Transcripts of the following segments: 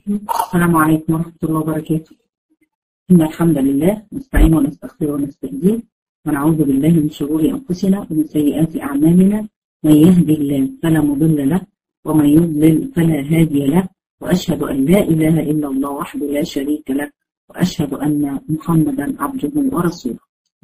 السلام عليكم ورحمة الله وبركاته إن الحمد لله نستعين ونستغفر ونستهديه ونعوذ بالله من شرور أنفسنا ومن سيئات أعمالنا من يهدي الله فلا مضل له ومن يضلل فلا هادي له وأشهد أن لا إله إلا الله وحده لا شريك له وأشهد أن محمدا عبده ورسوله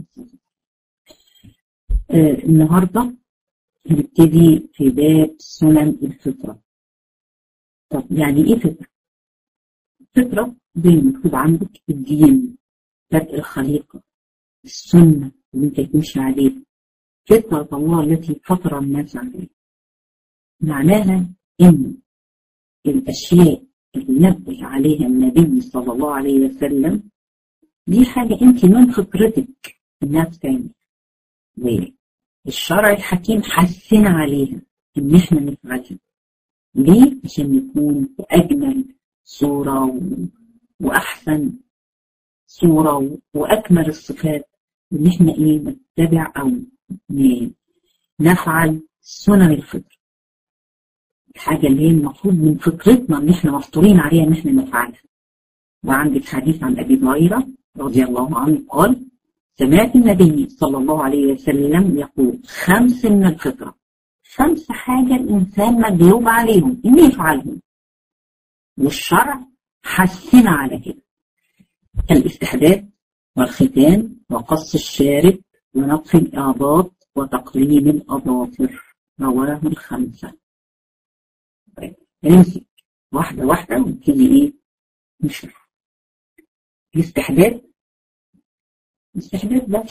آه النهاردة هنبتدي في باب سنن الفطرة طب يعني إيه فطرة؟ فطرة زي مكتوب عندك الدين بدء الخليقة السنة اللي انت تمشي عليها فطرة الله التي فطر الناس عليها معناها ان الاشياء اللي نبه عليها النبي صلى الله عليه وسلم دي حاجة انت من فطرتك انها بتعمل والشرع الحكيم حسن عليها ان احنا نفعلها ليه؟ عشان نكون بأجمل صورة و... وأحسن صورة و... وأكمل الصفات إن إحنا إيه نتبع أو ن... نفعل سنن الفطر الحاجة اللي هي المفروض من فطرتنا إن إحنا مفطورين عليها إن إحنا نفعلها وعندك حديث عن أبي هريرة رضي الله عنه قال سمعت النبي صلى الله عليه وسلم يقول خمس من الفطرة خمس حاجة الإنسان مجلوب عليهم إن يفعلهم والشرع حسن على كده الاستحداث والختان وقص الشارب ونطف الآباط وتقليم الأظافر رواه الخمسة طيب نمسك واحدة واحدة ونبتدي إيه نشرح الاستحداث الاستحداث ده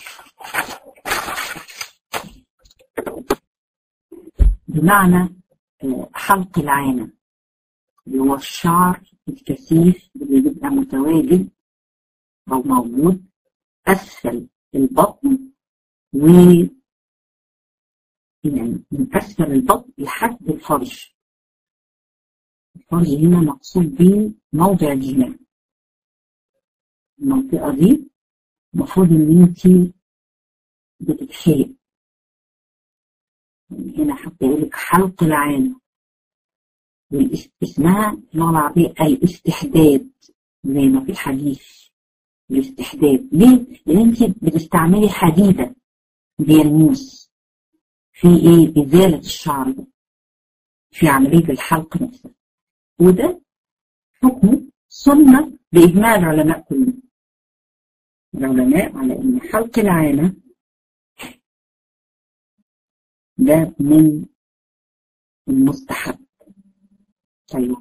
بمعنى حلق العانة اللي هو الشعر الكثيف اللي بيبقى متواجد أو موجود أسفل البطن و يعني من أسفل البطن لحد الفرج الفرج هنا مقصود به موضع الجماع المنطقة دي المفروض إن أنت بتتحرق هنا حتى يقول لك حلق العانة اسمها اللغة العربية الاستحداد زي ما في الحديث الاستحداد ليه؟ لأن أنت بتستعملي حديدة زي الموس في إيه؟ إزالة الشعر ده في عملية الحلق نفسها وده حكمه سنة بإجماع العلماء كلهم العلماء على إن حلق العانة ده من المستحب طيب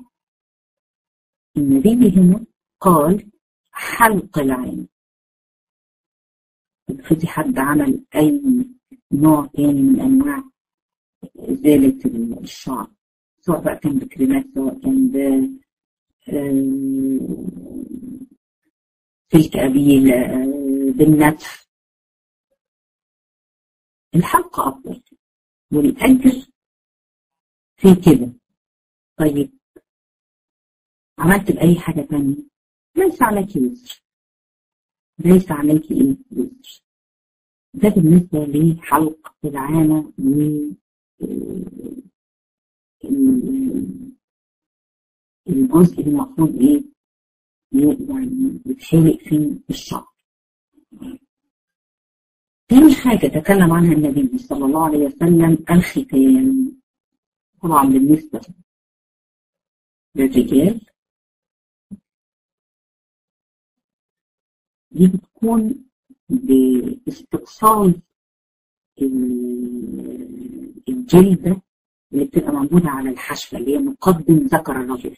النبي هنا قال حلق العين افرضي حد عمل اي نوع تاني من انواع ازالة الشعر سواء بقى كان بكريمات سواء كان ب سلك قبيل بالنتف الحلق افضل والاجر في كده طيب عملت بأي حاجة تانية ليس عليك وزر ليس عليك ايه وزر ده بالنسبة لحلق العانة و الجزء اللي المفروض ايه يعني يتحلق فيه الشعر تاني حاجة تكلم عنها النبي صلى الله عليه وسلم الختان طبعا بالنسبة للرجال دي بتكون باستئصال الجلدة اللي بتبقى موجودة على الحشفة اللي هي مقدم ذكر الرجل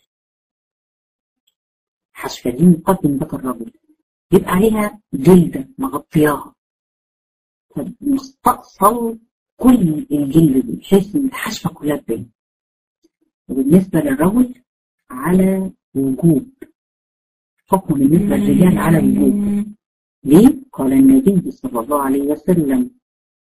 الحشفة دي مقدم ذكر الرجل يبقى عليها جلدة مغطياها مستأصل كل الجلد دي بحيث ان الحشفة كلها تبان وبالنسبة للرجل على وجوب حكم بالنسبة للرجال على وجوب ليه؟ قال النبي صلى الله عليه وسلم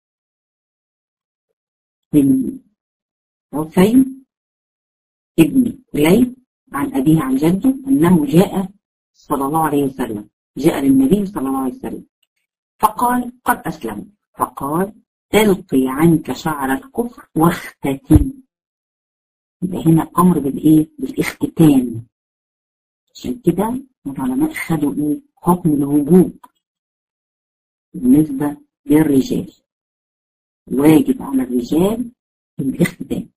من عفين ابن كليب عن أبيه عن جده أنه جاء صلى الله عليه وسلم جاء للنبي صلى الله عليه وسلم فقال قد أسلم فقال القي عنك شعر الكفر واختتن يبقى هنا أمر بالإيه؟ بالاختتان عشان كده العلماء خدوا ايه حكم الوجوب بالنسبة للرجال واجب على الرجال الاختتام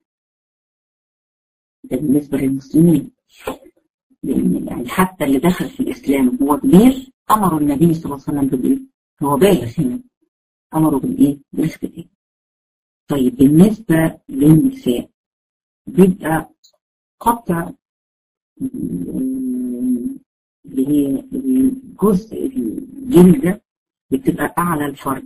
ده بالنسبة للمسلمين لأن يعني حتى اللي دخل في الإسلام هو كبير أمر النبي صلى الله عليه وسلم بالإيه؟ هو بالغ هنا أمره بالإيه؟ بالاختتام طيب بالنسبة للنساء بيبقى قطع اللي هي الجزء الجلدة بتبقى أعلى الفرج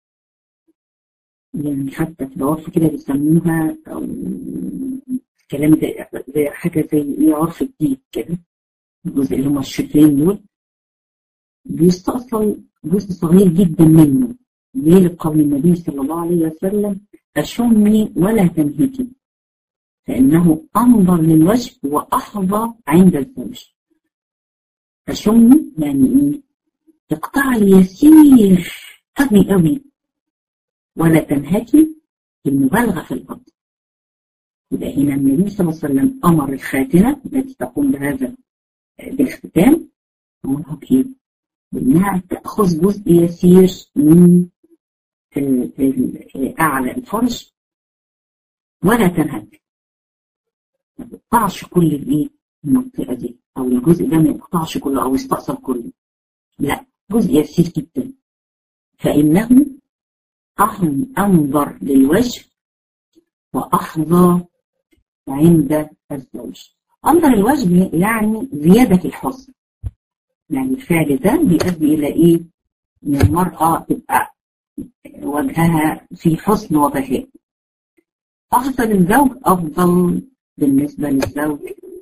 يعني حتى في العرف كده بيسموها أو كلام زي حاجة زي إيه عرف جديد كده الجزء اللي هما الشفرين دول بيستأصل جزء صغير جدا منه ليه لقول النبي صلى الله عليه وسلم أشمي ولا تنهكي فإنه أنظر للوجه وأحظى عند الزوج أشمي يعني إيه تقطع اليسير قوي قوي ولا تنهكي بالمبالغة في الأرض يبقى هنا النبي صلى الله عليه وسلم أمر الخاتنة التي تقوم بهذا بالاختتام أمرها بإيه؟ بأنها تأخذ جزء يسير من أعلى الفرج ولا تنهك ما تقطعش كل الإيه؟ المنطقة دي أو الجزء ده ما يقطعش كله أو يستأصل كله لا جزء يسير جدا فإنه أهم أنظر للوجه وأحظى عند الزوج أنظر الوجه يعني زيادة الحسن يعني الفعل ده بيؤدي إلى إيه؟ إن المرأة تبقى وجهها في حسن وبهاء أحسن الزوج أفضل بالنسبة للزوج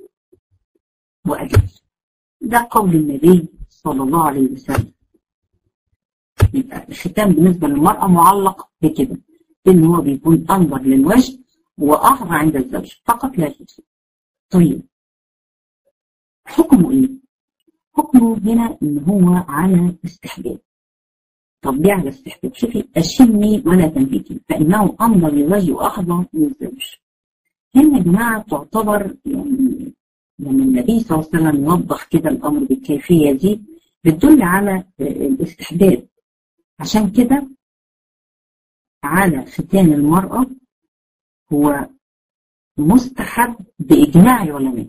وأجل ده قول النبي صلى الله عليه وسلم يبقى الختام بالنسبة للمرأة معلق بكده إن هو بيكون أنظر للوجه وأحظى عند الزوج فقط لا شيء طيب حكمه إيه؟ حكمه هنا إن هو على استحباب طب ليه على استحباب؟ شوفي أشمي ولا تنهكي فإنه أنظر للوجه وأحظى من الزوج هنا يا جماعة تعتبر يعني لما النبي صلى الله عليه وسلم وضح كده الأمر بالكيفية دي بتدل على الاستحباب عشان كده على ختان المرأة هو مستحب بإجماع العلماء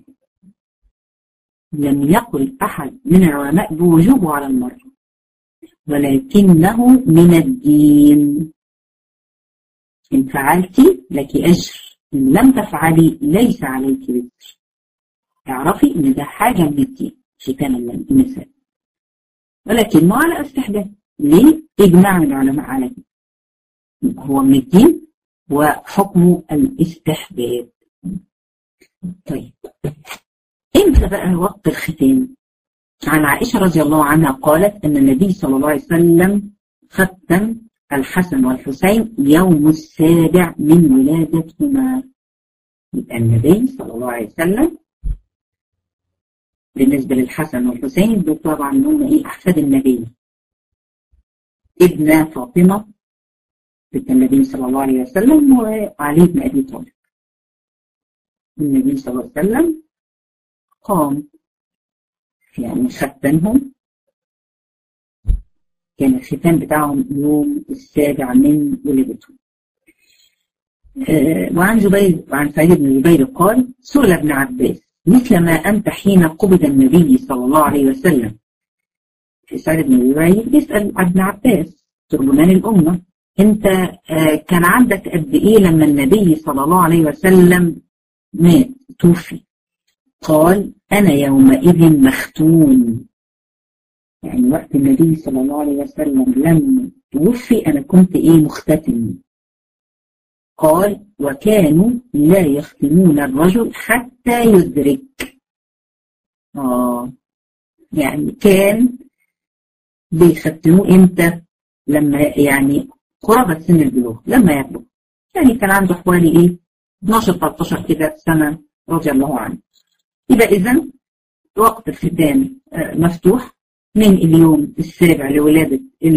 لم يقل أحد من العلماء بوجوبه على المرأة ولكنه من الدين إن فعلت لك أجر إن لم تفعلي ليس عليك وزر اعرفي إن ده حاجة من الدين ختان النساء ولكنه على استحباب ليه؟ إجماع العلماء عليه هو من الدين وحكم الاستحباب طيب امتى بقى وقت الختان عن عائشة رضي الله عنها قالت أن النبي صلى الله عليه وسلم ختم الحسن والحسين يوم السابع من ولادتهما يبقى النبي صلى الله عليه وسلم بالنسبة للحسن والحسين دول طبعا هم ايه أحفاد النبي ابن فاطمة بنت النبي صلى الله عليه وسلم وعلي بن أبي طالب النبي صلى الله عليه وسلم قام يعني ختنهم كان الختان بتاعهم يوم السابع من ولادتهم آه وعن جبير وعن سعيد بن جبير قال سئل ابن عباس مثل ما أنت حين قبض النبي صلى الله عليه وسلم في سعيد بن جبير بيسأل ابن عباس ترجمان الأمة أنت آه كان عندك قد إيه لما النبي صلى الله عليه وسلم مات توفي قال أنا يومئذ مختون يعني وقت النبي صلى الله عليه وسلم لما توفي أنا كنت إيه مختتم قال وكانوا لا يختمون الرجل حتى يدرك آه يعني كان بيختموه إمتى لما يعني قرابة سن البلوغ لما يبلغ يعني كان عنده حوالي إيه 12 13 كده سنة رضي الله عنه يبقى إذا وقت الختان مفتوح من اليوم السابع لولادة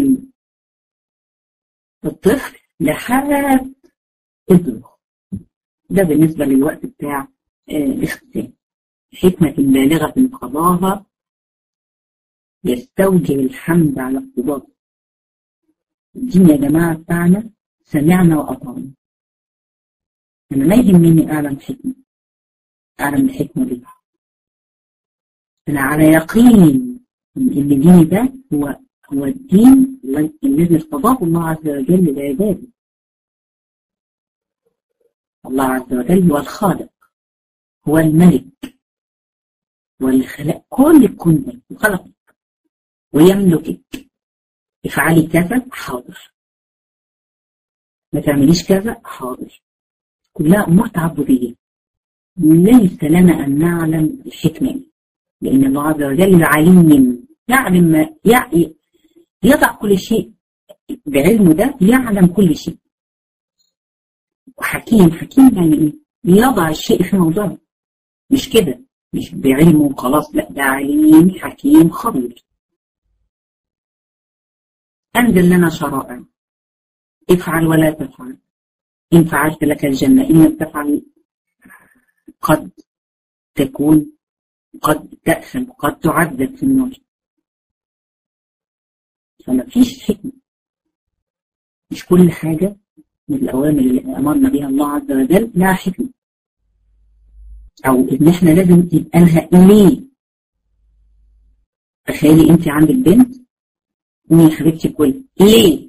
الطفل لحد البلوغ ده بالنسبة للوقت بتاع الاختتان حكمة بالغة قضاها يستوجب الحمد على اقتضاء الدين يا جماعة بتاعنا سمعنا وأطعنا أنا ما يهمني أعلم حكمة أعلم الحكمة دي أنا على يقين إن ديني ده هو هو الدين الذي ارتضاه الله عز وجل لعباده الله عز وجل هو الخالق هو الملك واللي خلق كل الكون ده وخلقك ويملكك افعلي كذا حاضر ما تعمليش كذا حاضر كلها امور تعبديه ليس لنا ان نعلم الحكمه لان الله عز وجل عليم يعلم ما يضع كل شيء بعلمه ده يعلم كل شيء وحكيم حكيم يعني ايه يضع الشيء في موضعه مش كده مش بعلمه وخلاص لا ده عليم حكيم خبير أنزل لنا شرائع افعل ولا تفعل إن فعلت لك الجنة إن لم تفعل قد تكون قد تأثم قد تعذب في النار فما فيش حكمة مش كل حاجة من الأوامر اللي أمرنا بها الله عز وجل لها حكمة أو إن إحنا لازم يبقى لها ليه تخيلي أنت عندك بنت قومي يا حبيبتي كلي ليه؟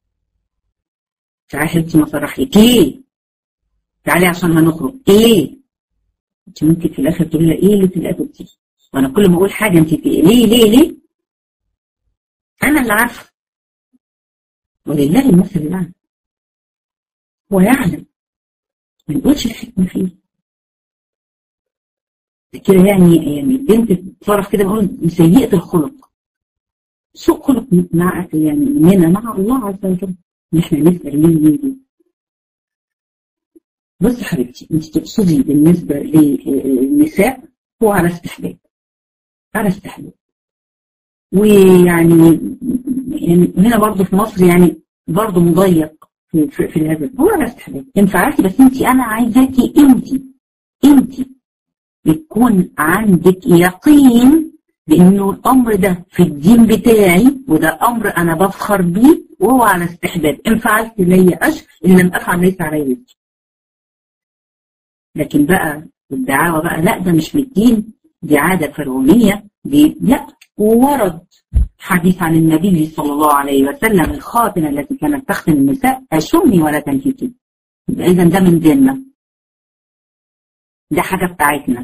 تعالي حبيبتي ما فرحلك ليه؟ تعالي عشان هنخرج ليه؟ انت ممكن في الاخر تقولي لها ايه اللي الادب دي؟ وانا كل ما اقول حاجه انت ليه ليه ليه؟ انا اللي عارفه ولله المثل الاعلى هو يعلم ما نقولش الحكمه فيه كده يعني يعني البنت بتتصرف كده بقول سيئه الخلق سوء خلق مع يعني مننا مع الله عز وجل ان احنا نسال مين مين بص يا حبيبتي انت تقصدي بالنسبه للنساء هو على استحباب على استحباب ويعني يعني هنا برضه في مصر يعني برضه مضيق في, في, في هذا هو على استحباب انفعلتي بس انت انا عايزاكي انت انت يكون عندك يقين بانه الامر ده في الدين بتاعي وده امر انا بفخر بيه وهو على استحباب ان فعلت لي اجر ان لم افعل ليس علي وجه لكن بقى الدعاوى بقى لا ده مش من الدين دي عاده فرعونيه دي لا ورد حديث عن النبي صلى الله عليه وسلم الخاتمه التي كانت تختم النساء اشمي ولا تنكتي اذا ده من ديننا ده حاجه بتاعتنا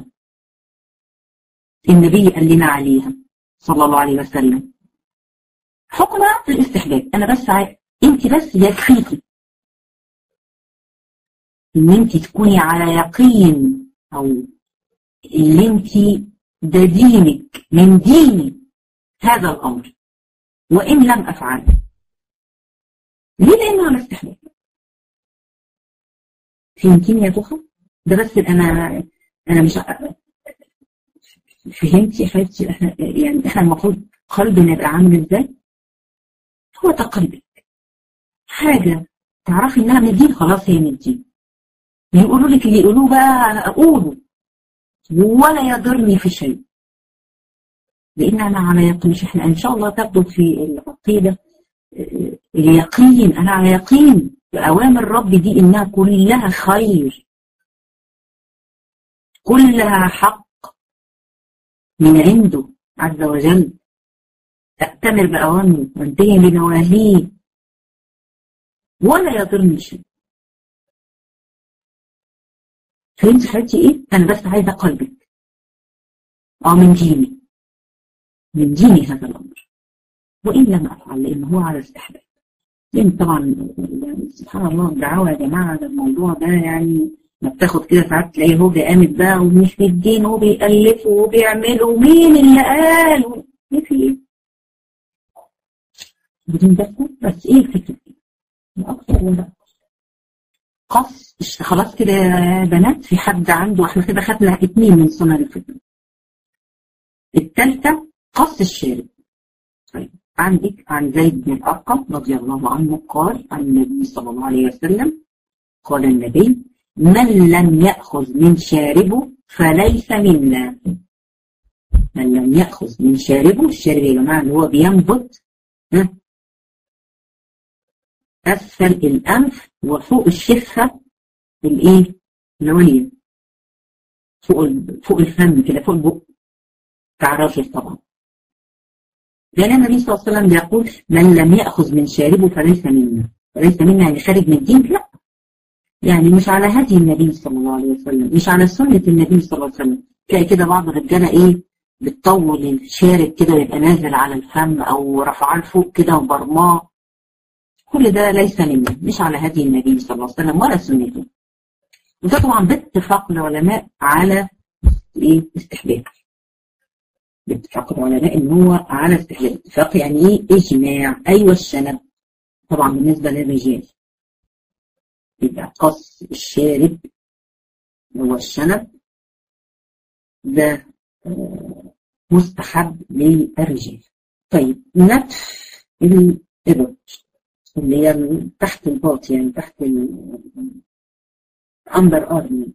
النبي قال لنا عليها صلى الله عليه وسلم حكمها الاستحباب انا بس عايز انت بس يكفيكي ان انت تكوني على يقين او اللي انت ده دينك من ديني هذا الامر وان لم افعل ليه لانه على استحباب فهمتيني يا ضحى ده بس انا انا مش فهمتي يا حبيبتي احنا يعني احنا المفروض قلبنا يبقى عامل ازاي؟ هو ده قلبك حاجه تعرفي انها من الدين خلاص هي من الدين يقولوا لك اللي يقولوه بقى انا اقوله ولا يضرني في شيء لان انا على يقين مش احنا ان شاء الله تاخدوا في العقيده اليقين انا على يقين باوامر ربي دي انها كلها خير كلها حق من عنده عز وجل أأتمر بأوامره وانتهي بنواهيه ولا يضرني شيء فهمت حياتي ايه؟ أنا بس عايزة قلبك أو من ديني من ديني هذا الأمر وإن لم أفعل لأنه هو على استحباب لأن طبعا سبحان الله الدعوة يا جماعة ده الموضوع ده يعني ما بتاخد كده ساعات تلاقيه هو قامت بقى ومش في الدين وبيألفه وبيعمله ومين اللي قال ايه في ايه؟ بدون بس بس ايه الفكرة؟ لا اكتر ولا قص خلاص كده يا بنات في حد عنده احنا كده خدنا اتنين من سنن الفكرة الثالثة قص الشارب طيب عندك عن زيد بن الأرقم رضي الله عنه قال عن النبي صلى الله عليه وسلم قال النبي من لم يأخذ من شاربه فليس منا من لم يأخذ من شاربه الشارب يا جماعة اللي هو بينبت أسفل الأنف وفوق الشفة الإيه؟ العليا فوق فوق الفم كده فوق البق بتاع الراجل طبعا لأن النبي صلى الله عليه وسلم بيقول من لم يأخذ من شاربه فليس منا فليس منا يعني خارج من الدين لا يعني مش على هدي النبي صلى الله عليه وسلم مش على سنة النبي صلى الله عليه وسلم تلاقي كده بعض الرجالة ايه بتطول الشارب كده ويبقى نازل على الفم او رفعاه لفوق كده وبرماه كل ده ليس منا مش على هدي النبي صلى الله عليه وسلم ولا سنته وده طبعا باتفاق العلماء على ايه استحباب باتفاق العلماء ان هو على استحباب اتفاق يعني ايه اجماع ايوه الشنب طبعا بالنسبه للرجال يبقى قص الشارب هو الشنب ده مستحب للرجال طيب نتف الإبط اللي هي تحت الباط يعني تحت الأندر أرمي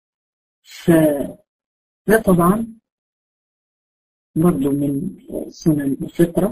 فده طبعا برضو من سنن الفطرة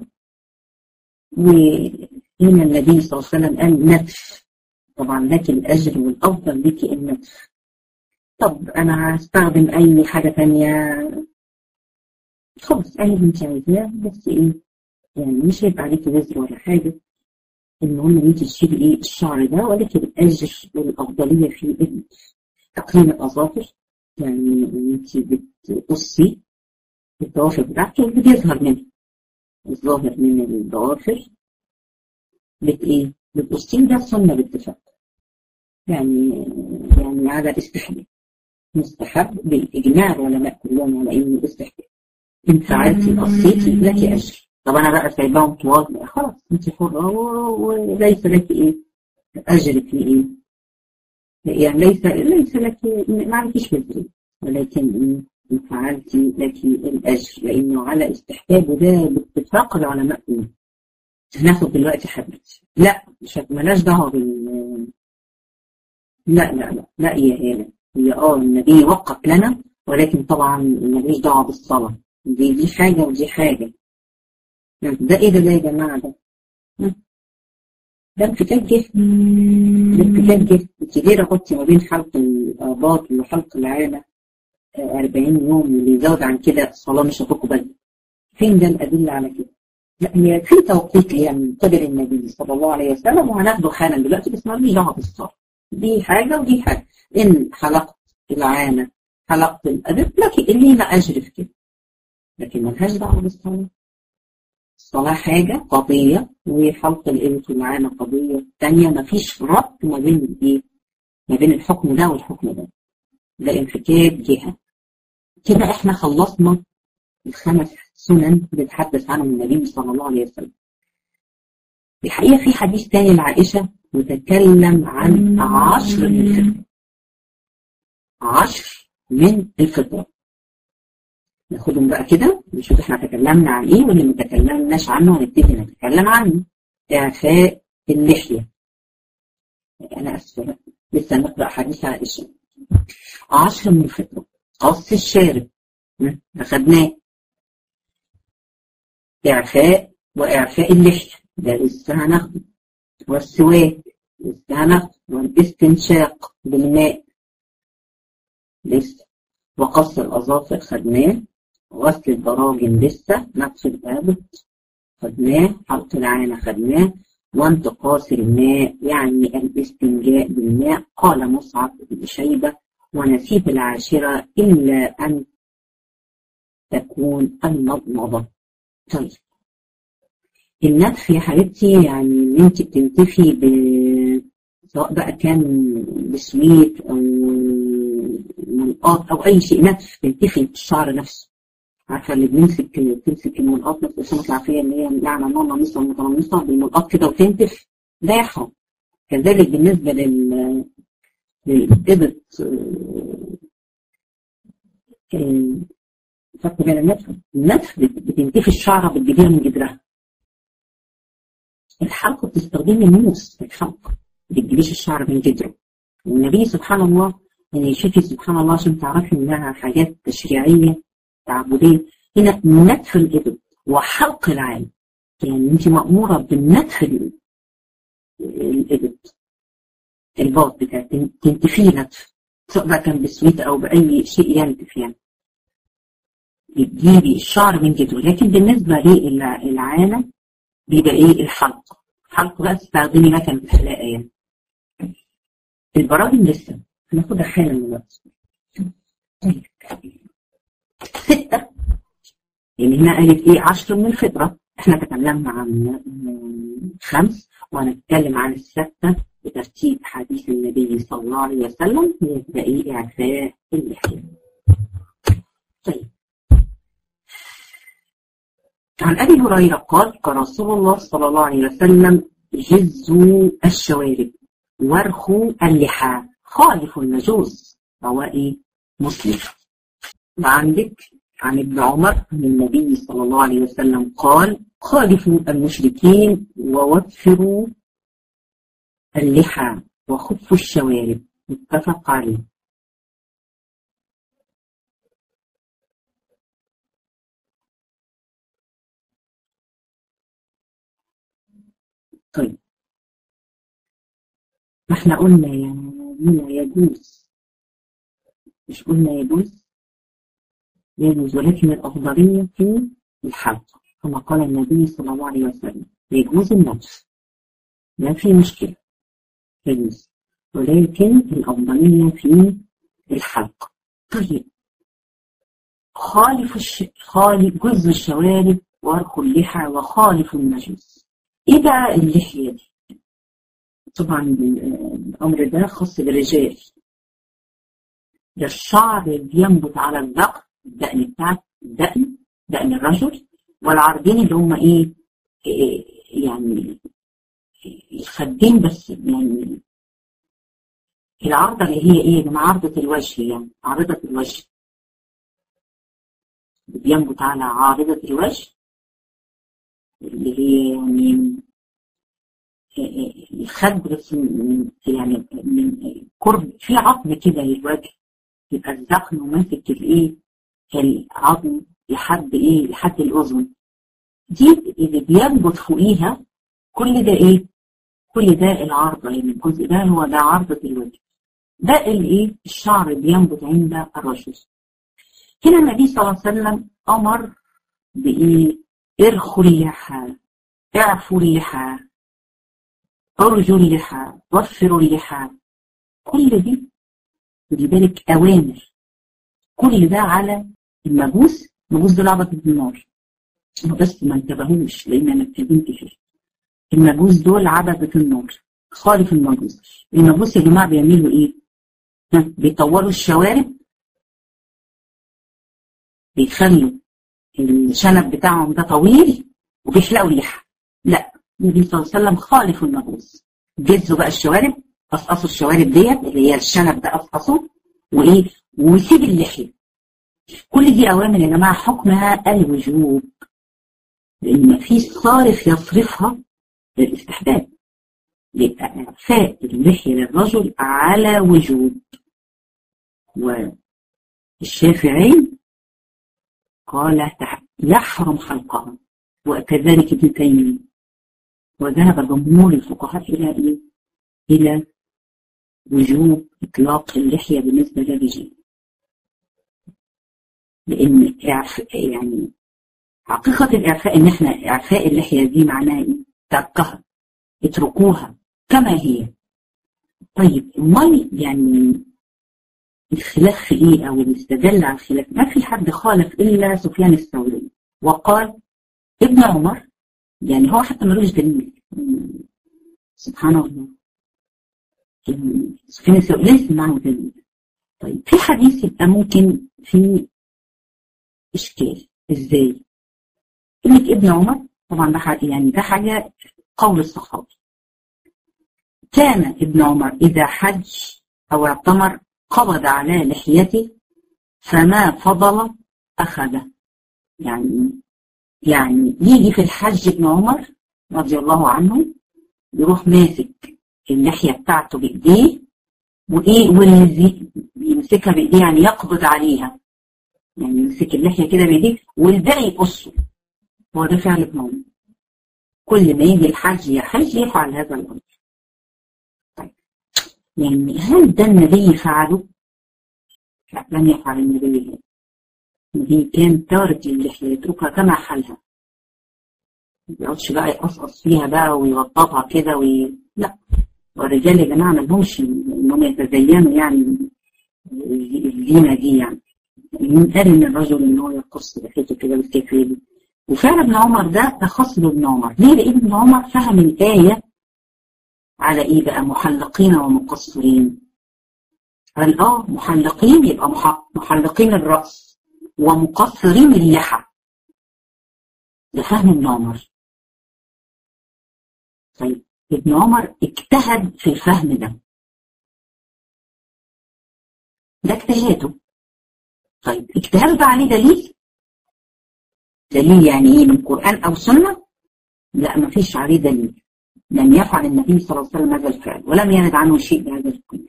وهنا النبي صلى الله عليه وسلم قال نتف طبعا لك الأجر والأفضل لك النتف طب أنا هستخدم أي حاجة تانية خلاص أي اللي أنت عايزاه بس إيه يعني مش هيبقى عليكي وزر ولا حاجة المهم إن أنت تشيلي إيه الشعر ده ولكن الأجر والأفضلية في تقليم الأظافر يعني أنت بتقصي الضوافر بتاعته بيظهر منها الظاهر من الضوافر بت إيه بتقصيه ده سنة باتفاق يعني يعني على استحباب مستحب بالإجماع العلماء كلهم على إنه استحباب إن فعلتي قصيتي لك أجر طب أنا بقى سايباهم طوال خلاص أنت حرة وليس لك إيه أجر في إيه يعني ليس ليس لك ما عليكيش وزر ولكن إن فعلتي لك الأجر لأنه على استحباب وده باتفاق العلماء كلهم هناخد دلوقتي حبيبتي لا مش مالهاش دعوه بال لا لا لا لا يا هنا هي اه النبي وقف لنا ولكن طبعا ماليش دعوه بالصلاه دي دي حاجه ودي حاجه ده ايه ده ده يا جماعه ده ده انفكاك جسم ده انفكاك جسم انت ليه ربطتي ما بين حلق الاباط وحلق العانه 40 يوم واللي يزود عن كده الصلاه مش هتقبل فين ده الادله على كده؟ لا هي في توقيت ليها من قبل النبي صلى الله عليه وسلم وهناخده حالا دلوقتي بس ماليش دعوه بالصلاه دي حاجه ودي حاجه ان حلقت العانه حلقت الادب لكن لينا اجر في كده لكن ملهاش دعوه بالصلاه الصلاه حاجه قضيه وحلق الابط والعانه قضيه ثانيه ما فيش ربط ما بين ايه ما بين الحكم ده والحكم ده ده انفكاك جهه كده احنا خلصنا الخمس سنن بيتحدث عنهم النبي صلى الله عليه وسلم الحقيقة في حديث تاني لعائشة وتكلم عن عشر من الفطرة عشر من الفطرة ناخدهم بقى كده نشوف احنا تكلمنا عن ايه واللي ما تكلمناش عنه هنبتدي نتكلم عنه اعفاء اللحية انا اسفة لسه نقرأ حديث عائشة عشر من الفطرة قص الشارب أخدناه إعفاء وإعفاء اللحية ده لسه هناخده والسواك لسه هناخده والاستنشاق بالماء لسه وقص الأظافر خدناه غسل البراجم لسه نقص الإبط خدناه حلق العانة خدناه وانتقاص الماء يعني الاستنجاء بالماء قال مصعب بن شيبة ونسيب العاشرة إلا أن تكون المضمضة طيب النتف يا حبيبتي يعني ان انت بتنتفي ب... سواء بقى كان بسويت او منقاط او اي شيء نتف تنتفي الشعر نفسه عارفه اللي بنمسك بتمسك المنقاط نفس السنه العافيه اللي هي نعمه نمصه متنمصه بالمنقاط كده وتنتف ده يحرم كذلك بالنسبه لل للإبط فرق بين النتف النتف بتنتفي الشعره بتجيبيها من جدرها الحلق بتستخدمي موس في الحلق ما بتجيبيش الشعر من جدره والنبي سبحان الله يعني شوفي سبحان الله عشان تعرفي انها حاجات تشريعيه تعبديه هنا نتف الابل وحلق العين يعني انت ماموره بالنتف الابل الباط بتاع تنتفيه نتف سواء بقى كان بسويت او باي شيء ينتف يعني بتجيبي الشعر من جدره لكن بالنسبه للعانه بيبقى ايه الحلق الحلق بقى تستخدمي مكنه حلاقه يعني البراجم لسه هناخدها حالا دلوقتي ستة يعني هنا قالت ايه عشر من الفطرة احنا تكلمنا عن خمس وهنتكلم عن الستة بترتيب حديث النبي صلى الله عليه وسلم يبقى ايه اعفاء اللحية طيب عن ابي هريرة قال قال رسول الله صلى الله عليه وسلم جزوا الشوارب وارخوا اللحى خالف النجوس رواه مسلم وعندك عن ابن عمر عن النبي صلى الله عليه وسلم قال خالفوا المشركين ووفروا اللحى وخفوا الشوارب متفق عليه طيب ما احنا قلنا يا منى يجوز مش قلنا يجوز يجوز ولكن الأفضلية في الحلق كما قال النبي صلى الله عليه وسلم يجوز النفس لا في مشكلة يجوز ولكن الأفضلية في الحلق طيب خالف الش... خالف جزء الشوارب وارخ اللحى وخالف النجوس ايه بقى اللحية دي؟ طبعا الأمر ده خاص بالرجال ده الشعر اللي بينبت على الذقن الدقن بتاعك الدقن دقن الرجل والعرضين اللي هم ايه, إيه يعني الخدين بس يعني العرضة اللي هي ايه من عرضة الوجه يعني عارضة الوجه بينبت على عارضة الوجه اللي هي يعني الخد بس من يعني من قرب في عظم كده للوجه يبقى الذقن وماسك الايه العظم لحد ايه لحد الاذن دي اللي بينبت فوقيها كل ده ايه كل ده العارضة يعني الجزء ده هو ده عارضة الوجه ده الايه الشعر بينبت عند الرجل هنا النبي صلى الله عليه وسلم امر بايه ارخوا اللحى اعفوا اللحى ارجوا اللحى وفروا اللحى كل دي خدي بالك اوامر كل ده على المجوس المجوس دول عبدة النار بس ما انتبهوش لان انا اتكلمت فيه المجوس دول عبدة النار خالف المجوس المجوس يا جماعه بيعملوا ايه؟ بيطوروا الشوارب بيخلوا الشنب بتاعهم ده طويل وبيحلقوا اللحى لا النبي صلى الله عليه وسلم خالف المجوس جزوا بقى الشوارب قصقصوا الشوارب ديت اللي هي الشنب ده قصقصوا وايه ويسيب اللحيه كل دي اوامر يا جماعه حكمها الوجوب لان مفيش صارف يصرفها للاستحباب يبقى اعفاء اللحيه للرجل على وجوب والشافعي قال يحرم حلقها وكذلك ابن تيميه وذهب جمهور الفقهاء الى ايه؟ الى وجوب اطلاق اللحيه بالنسبه للرجال لان يعني حقيقه الاعفاء ان احنا اعفاء اللحيه دي معناها ايه؟ تركها اتركوها كما هي طيب امال يعني الخلاف في ايه او الاستدل على الخلاف ما في حد خالف الا سفيان الثوري وقال ابن عمر يعني هو حتى ملوش دليل سبحان الله سفيان الثوري ليس معه دليل طيب في حديث يبقى ممكن في اشكال ازاي؟ كلمة ابن عمر طبعا ده حاجة يعني ده حاجة قول الصحابي كان ابن عمر إذا حج أو اعتمر قبض على لحيته فما فضل أخذه يعني يعني يجي في الحج ابن عمر رضي الله عنه يروح ماسك اللحية بتاعته بإيديه وايه واللي يمسكها بايديه يعني يقبض عليها يعني يمسك اللحيه كده بايديه والباقي يقصه هو ده فعل ابن عمر كل ما يجي الحج يحج يفعل هذا الامر طيب يعني هل ده النبي فعله؟ لا لم يفعل النبي هذا النبي كان تارك للحيه يتركها كما حالها ما بيقعدش بقى يقصقص فيها بقى ويوضبها كده وي... لا والرجال يا جماعه ما لهمش انهم يتزينوا يعني الزينه دي يعني مين قال ان الرجل ان هو يقص لحيته كده بالكيفيه دي وفعلا ابن عمر ده تخص ابن عمر ليه لان ابن عمر فهم الايه على ايه بقى محلقين ومقصرين قال اه محلقين يبقى محلقين الراس ومقصرين اللحى ده فهم ابن عمر طيب ابن عمر اجتهد في الفهم ده ده اجتهاده طيب اجتهاد ده عليه دليل دليل يعني ايه من قرآن او سنة لا ما فيش عليه دليل لم يفعل النبي صلى الله عليه وسلم هذا الفعل ولم يرد عنه شيء بهذا الكل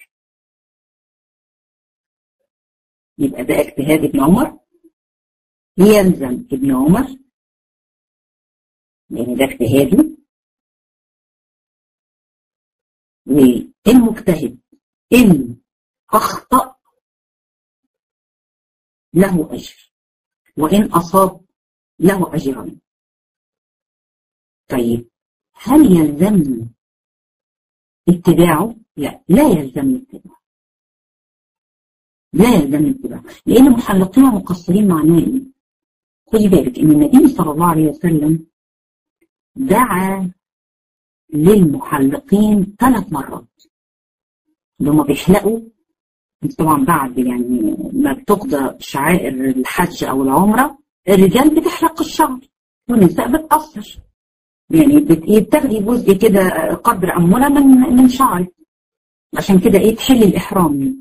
يبقى ده اجتهاد ابن عمر يلزم ابن عمر يعني ده اجتهاده والمجتهد إن أخطأ له أجر وإن أصاب له أجران طيب هل يلزمني اتباعه؟ لا لا يلزمني اتباعه لا يلزمني اتباعه لأن محلقين ومقصرين معناه إيه؟ خدي بالك إن النبي صلى الله عليه وسلم دعا للمحلقين ثلاث مرات اللي هم بيحلقوا طبعا بعد يعني ما بتقضى شعائر الحج او العمره الرجال بتحلق الشعر والنساء بتقصر يعني بتاخدي جزء كده قدر اموله من من شعرك عشان كده ايه تحل الاحرام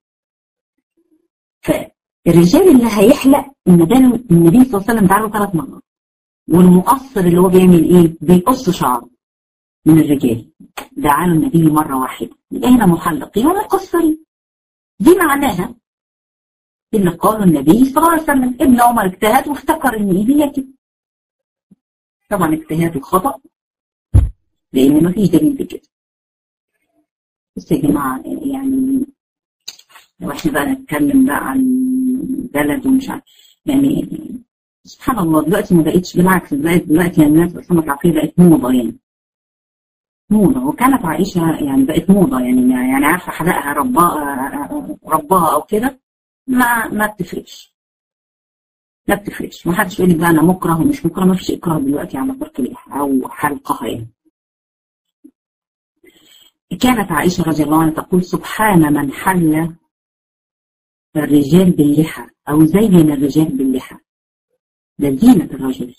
فالرجال اللي هيحلق النبي النبي صلى الله عليه وسلم دعا له ثلاث مرات والمقصر اللي هو بيعمل ايه؟ بيقص شعره من الرجال دعا له النبي مره واحده يبقى هنا محلقين ومقصرين دي معناها اللي قاله النبي صلى الله عليه وسلم ابن عمر اجتهد وافتكر ان ايه هي كده طبعا اجتهاده خطا لان ما فيش دليل بكده بس يا جماعه يعني لو احنا بقى نتكلم بقى عن بلد ومش عارف يعني سبحان الله دلوقتي ما بقتش بالعكس دلوقتي الناس بس ما تعرفين بقت موضه يعني موضة وكانت عائشة يعني بقت موضة يعني يعني عارفة حلقها رباها رباها أو كده ما ما بتفرقش ما بتفرقش ما حدش يقول لك بقى أنا مكره ومش مكره ما فيش إكراه دلوقتي على ترك اللحى أو حلقها يعني كانت عائشة رضي الله عنها تقول سبحان من حل الرجال باللحى أو زين الرجال باللحى ده زينة الرجل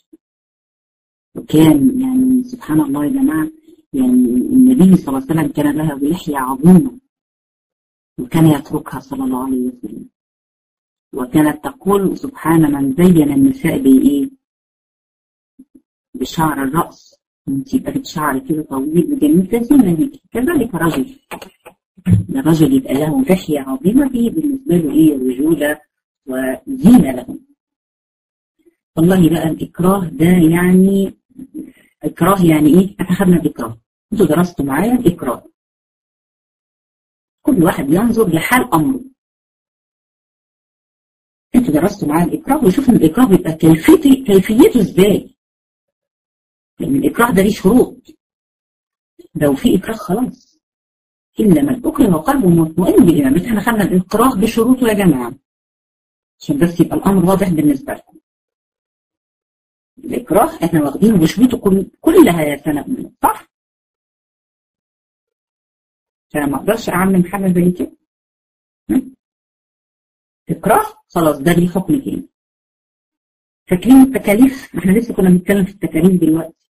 وكان يعني سبحان الله يا جماعة يعني النبي صلى الله عليه وسلم كان لها بلحية عظيمة وكان يتركها صلى الله عليه وسلم وكانت تقول سبحان من زين النساء بإيه؟ بشعر الرأس انت يبقى شعر كده طويل وجميل تزين لك كذلك رجل الرجل يبقى له لحية عظيمة دي بالنسبة له إيه رجولة وزينة له والله بقى الإكراه ده يعني إكراه يعني إيه؟ إحنا خدنا الإكراه أنتوا درستوا معايا الإكراه كل واحد ينظر لحال أمره أنتوا درستوا معايا الإكراه وشوفوا الإكراه بيبقى كيفيته كيفيته إزاي لأن الإكراه ده ليه شروط لو في إكراه خلاص إلا من أكره وقلبه مطمئن بالإيمان بس إحنا خدنا الإكراه بشروطه يا جماعة عشان بس يبقى الأمر واضح بالنسبة لكم الإكراه إحنا واخدينه بشروطه كل كلها يا سنة منه صح؟ فأنا ما أقدرش أعمم حاجة زي كده إكراه خلاص ده ليه حكم تاني فاكرين التكاليف؟ احنا لسه كنا بنتكلم في التكاليف دلوقتي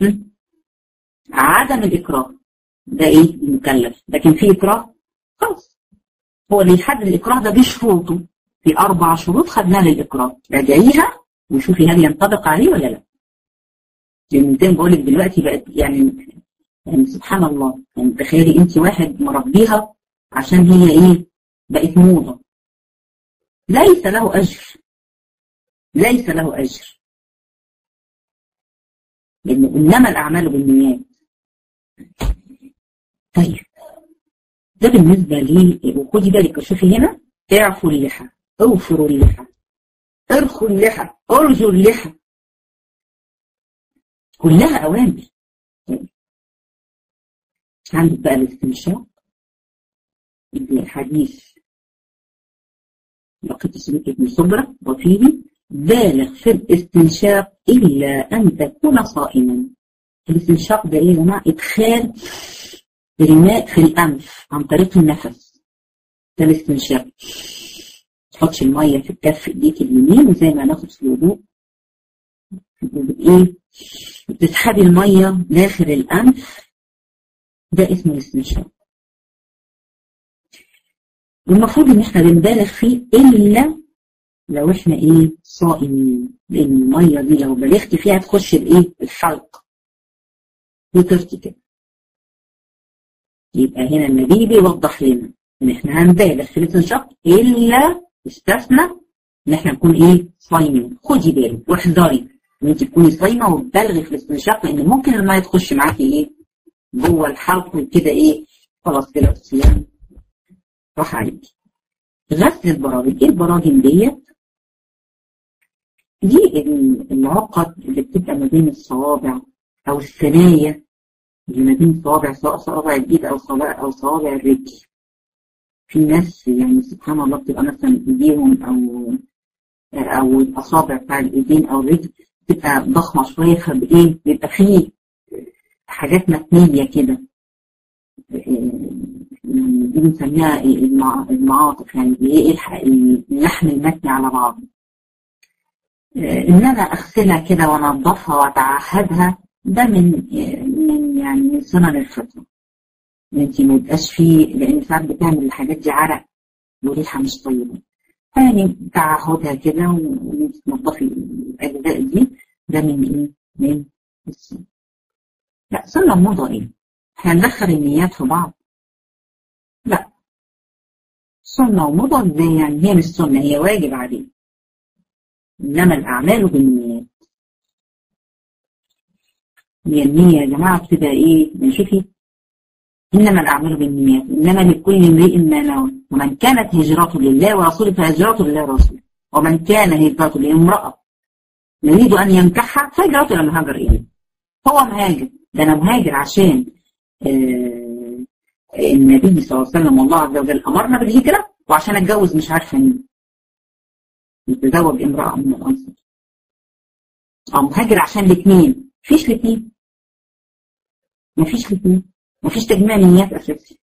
عدم الإكراه ده إيه؟ المكلف لكن في إكراه خلاص هو اللي يحدد الإكراه ده بشروطه في أربع شروط خدناها للإكراه راجعيها وشوفي هل ينطبق عليه ولا لا لان زي ما بقول لك دلوقتي بقت يعني يعني سبحان الله يعني تخيلي انت واحد مربيها عشان هي ايه بقت موضة ليس له أجر ليس له أجر لأنه إنما الأعمال بالنيات طيب ده بالنسبة لي وخدي بالك شوفي هنا اعفوا اللحى اوفروا اللحى ارخوا اللحى ارجوا اللحى كلها أوامر عندك بقى الاستنشاق الحديث لقيت سلوك ابن صبرة وفيه بالغ في الاستنشاق إلا أن تكون صائما الاستنشاق ده إيه يا جماعة إدخال الماء في الأنف عن طريق النفس ده الاستنشاق تحطش المية في كف ايديك اليمين زي ما ناخد في الوضوء ايه بتسحبي المية داخل الأنف ده اسمه الاستنشاق المفروض ان احنا بنبالغ فيه الا لو احنا ايه صائمين لان الميه دي لو بلغت فيها تخش الايه الحلق وترتي كده يبقى هنا النبي بيوضح لنا ان احنا هنبالغ في الاستنشاق الا استثنى ان احنا نكون ايه صايمين خدي بالك واحذري ان انت تكوني صايمه وتبالغي في الاستنشاق لان ممكن الميه تخش معاكي ايه جوه الحلق وكده ايه خلاص كده الصيام راح عليكي غسل البراغم ايه البراغم ديت دي العقد اللي بتبقى ما بين الصوابع او الثنايا اللي ما بين صوابع سواء صوابع الايد او صوابع او صوابع الرجل في ناس يعني سبحان الله بتبقى مثلا ايديهم او او الاصابع بتاع الايدين او الرجل بتبقى ضخمه شويه فبايه بيبقى فيه حاجات متنيه كده دي بنسميها المعاطف يعني ايه اللحم المتني على بعضه ان انا اغسلها كده وانضفها واتعهدها ده من من يعني من سنن الفطره ان انت ما يبقاش فيه لان ساعات بتعمل الحاجات دي عرق وريحه مش طيبه يعني تعهدها كده وانت تنضفي الاجزاء دي ده من ايه؟ من السنه لا سنه الموضه ايه؟ احنا ندخل النيات في بعض لا سنة ومضى ازاي يعني هي مش سنة هي واجب عليه إنما الأعمال بالنيات هي النية يا جماعة بتبقى إيه؟ شوفي إنما الأعمال بالنيات إنما لكل امرئ ما نوى ومن كانت هجرته لله ورسوله فهجرته لله ورسوله ومن كان هجرته لامرأة يريد أن ينكحها فهجرته لما هاجر إليه هو مهاجر ده أنا مهاجر عشان آه النبي صلى الله عليه وسلم والله عز وجل أمرنا بالهجرة وعشان أتجوز مش عارفة مين يتزوج امرأة من الأنصار أو مهاجر عشان الاثنين مفيش الاثنين مفيش الاثنين مفيش تجميع نيات أساسي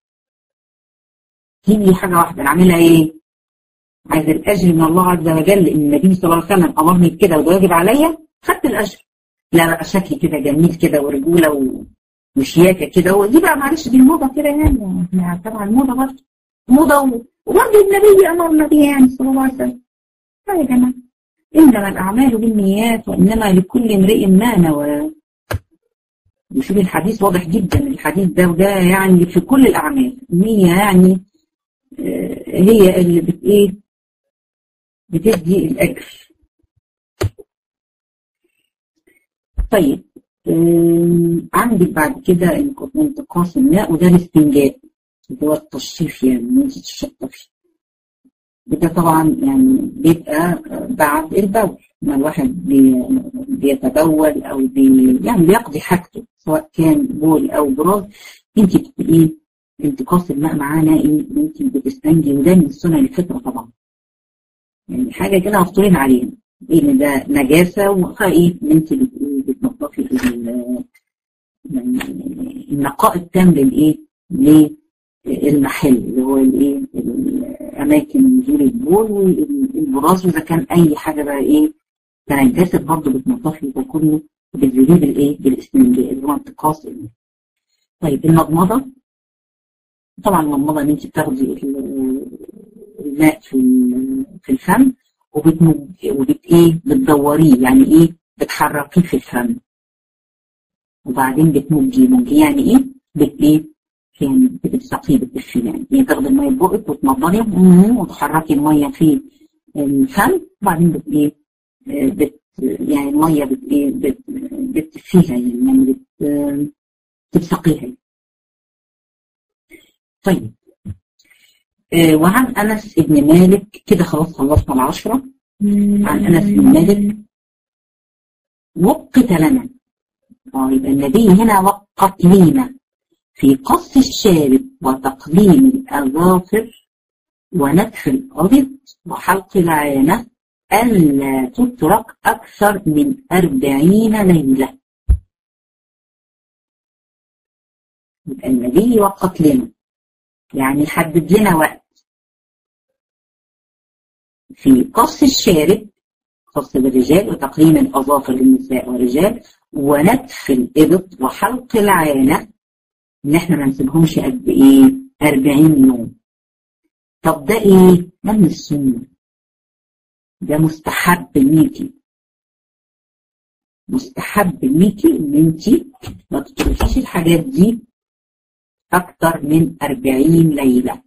هي حاجة واحدة أنا أعملها إيه؟ عايز الأجر من الله عز وجل إن النبي صلى الله عليه وسلم أمرني بكده وده واجب عليا خدت الأجر لا بقى شكلي كده جميل كده ورجولة و... وشياكة كده ودي بقى معلش دي الموضة كده يعني احنا طبعا الموضة برضه موضة وبرضه النبي أمرنا بيها يعني صلى الله عليه وسلم يا جماعة إنما الأعمال بالنيات وإنما لكل امرئ ما نوى وشوف الحديث واضح جدا الحديث ده وده يعني في كل الأعمال النية يعني هي اللي بت إيه بتدي الأجر طيب عندك بعد كده انتقاص الماء وده الاستنجاب اللي هو التشطيف يعني ان انت تشطفي وده طبعا يعني بيبقى بعد البول ما الواحد بي بيتبول او بي يعني بيقضي حاجته سواء كان بول او براز انت بتبقي انتقاص الماء معانا ايه انت بتستنجي وده من سنن الفطره طبعا يعني حاجه كده مفطورين عليها ايه ده نجاسه وايه انت بتنظفي يعني النقاء التام للايه للمحل اللي هو الايه اماكن نزول البول والبراز واذا كان اي حاجه بقى ايه تنجست برضه بتنظفي ده كله بتزيديه بالايه بالاستنجاء اللي هو انتقاص الماء طيب المضمضه طبعا المضمضه ان انت بتاخدي الماء في في الفم وبت وبت ايه بتدوريه يعني ايه بتحركيه في الفم وبعدين بتمجي مجي يعني ايه بت ايه كان بتسقيه بالتفشيل يعني هي تاخد الميه ببقك وتنضري وتحركي الميه في الفم وبعدين بت ايه بت يعني الميه بت ايه بت بتفيها يعني بت بتسقيها طيب آه وعن انس بن مالك كده خلاص خلصنا العشره عن انس بن مالك وقت لنا اه يبقى النبي هنا وقت لينا في قص الشارب وتقديم الأظافر ونتف الأرض وحلق العانة ألا تترك أكثر من أربعين ليلة يبقى النبي وقت لنا يعني حدد لنا وقت في قص الشارب خاص بالرجال وتقديم الأظافر للنساء والرجال ونتف الإبط وحلق العانة إن إحنا ما نسيبهمش قد إيه 40 يوم طب ده إيه؟ ده من السنة ده مستحب ليكي مستحب ليكي إن أنت ما تتركيش الحاجات دي أكتر من 40 ليلة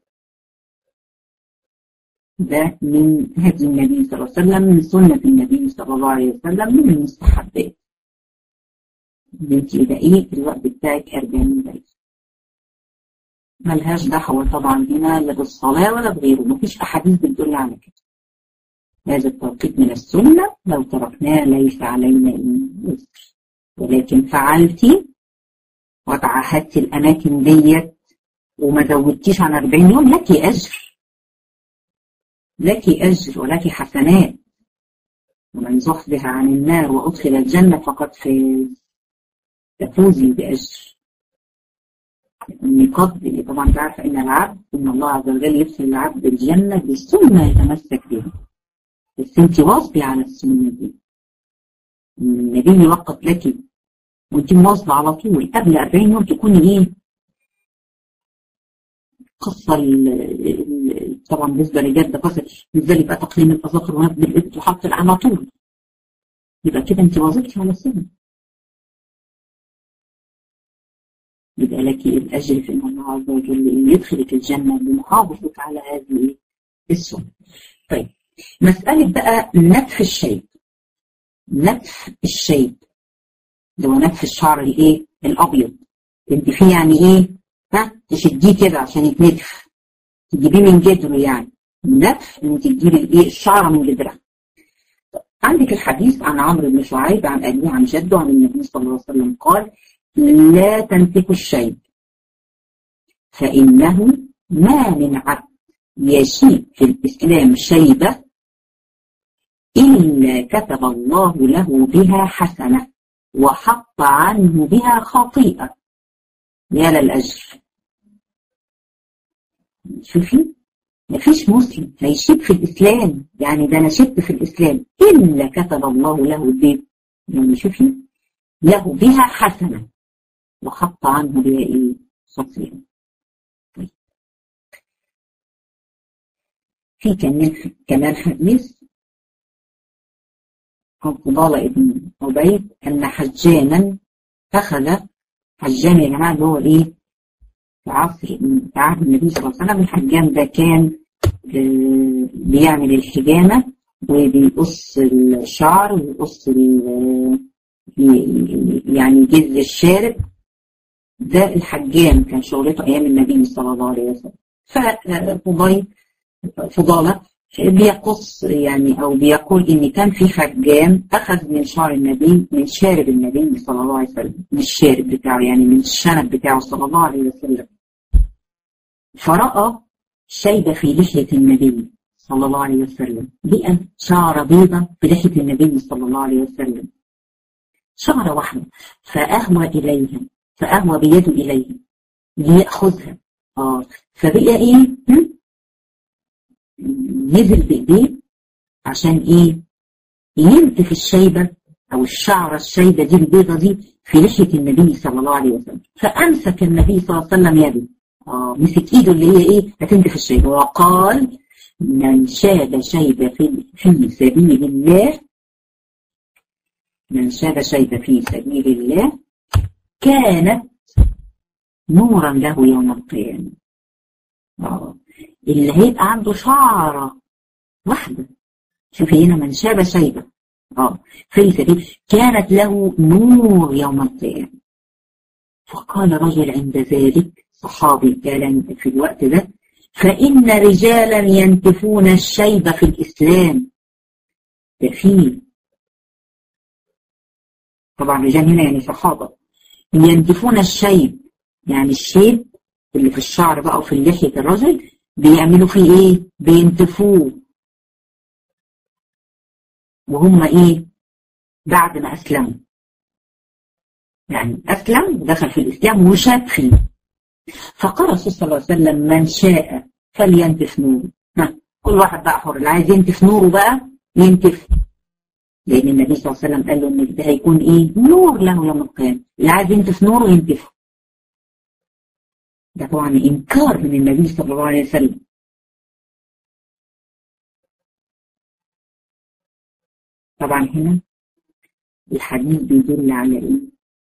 ده من هدي النبي صلى الله عليه وسلم من سنة النبي صلى الله عليه وسلم من المستحبات انت يبقى ايه الوقت بتاعك 40 ليلة ملهاش دعوة طبعا هنا لا بالصلاة ولا بغيره مفيش أحاديث بتدل على كده هذا التوقيت من السنة لو تركناه ليس علينا وزر ولكن فعلتي وتعهدتي الأماكن ديت وما زودتيش عن 40 يوم لك أجر لك أجر ولك حسنات ومن زحزح عن النار وأدخل الجنة فقد فاز تفوزي بأجر النقاط اللي طبعا تعرف ان العبد ان الله عز وجل يدخل العبد الجنه بالسنه يتمسك بها بس انت واصبي على السنه دي النبي يوقت لك وانت مواظبه على طول قبل 40 يوم تكوني ايه قصة طبعا بالنسبة للرجال ده قصة بالنسبة لي بقى تقليم الأظافر ونبذ الإبط وحط على طول يبقى كده أنت واظبتي على السنة يبقى لك الأجر في أن الله عز وجل يدخلك الجنة بمحافظتك على هذه السنة. طيب مسألة بقى نتف الشيب. نتف الشيب اللي هو نتف الشعر الإيه؟ الأبيض. أنت فيه يعني إيه؟ ها؟ تشديه كده عشان يتنتف. تجيبيه من جدره يعني. النتف إن تجيبي الإيه؟ الشعرة من جدرها. عندك الحديث عن عمرو بن شعيب عن أبيه عن جده عن النبي صلى الله عليه وسلم قال لا تنتقوا الشيب فإنه ما من عبد يشيب في الإسلام شيبة إلا كتب الله له بها حسنة وحط عنه بها خطيئة يا للأجر شوفي مفيش مسلم هيشيب في الإسلام يعني ده أنا شبت في الإسلام إلا كتب الله له به يعني شوفي له بها حسنة وحط عنه بها ايه خطيئة طيب. في كمان كمان حديث عن فضالة ابن عبيد أن حجاما أخذ حجام يا جماعة اللي هو إيه؟ في عصر في عهد النبي صلى الله عليه وسلم الحجام ده كان بيعمل الحجامة وبيقص الشعر ويقص يعني جذ الشارب ده الحجام كان شغلته ايام النبي صلى الله عليه وسلم ففضيل فضالة بيقص يعني او بيقول ان كان في حجام اخذ من شعر النبي من شارب النبي صلى الله عليه وسلم من الشارب بتاعه يعني من الشنب بتاعه صلى الله عليه وسلم فرأى شيبة في لحية النبي صلى الله عليه وسلم لقى شعر بيضة في لحية النبي صلى الله عليه وسلم شعرة واحدة فأهوى إليها فأهوى بيده إليه ليأخذها آه فبقى إيه نزل بإيديه عشان إيه ينتف الشيبة أو الشعرة الشيبة دي البيضة دي في لحية النبي صلى الله عليه وسلم فأمسك النبي صلى الله عليه وسلم يده آه مسك إيده اللي هي إيه هتنتف الشيبة وقال من شاب شيبة في, في سبيل الله من شاب شيبة في سبيل الله كانت نورا له يوم القيامة اه اللي هيبقى عنده شعرة واحدة شوفي هنا من شاب شيبة اه في الكتاب كانت له نور يوم القيامة فقال رجل عند ذلك صحابي كان في الوقت ده فإن رجالا ينتفون الشيب في الإسلام ده فيه طبعا رجال هنا يعني صحابة ينتفون الشيب يعني الشيب اللي في الشعر بقى وفي لحية الرجل بيعملوا فيه ايه بينتفوه وهم ايه بعد ما اسلموا يعني اسلم دخل في الاسلام وشاب فيه فقال الرسول صلى الله عليه وسلم من شاء فلينتف نوره ها كل واحد بقى حر اللي عايز ينتف نوره بقى ينتف لان النبي صلى الله عليه وسلم قال له ان ده هيكون ايه نور له يوم القيامه اللي عايز ينتف نوره ينتفه ده طبعا انكار من النبي صلى الله عليه وسلم طبعا هنا الحديث بيدل على ايه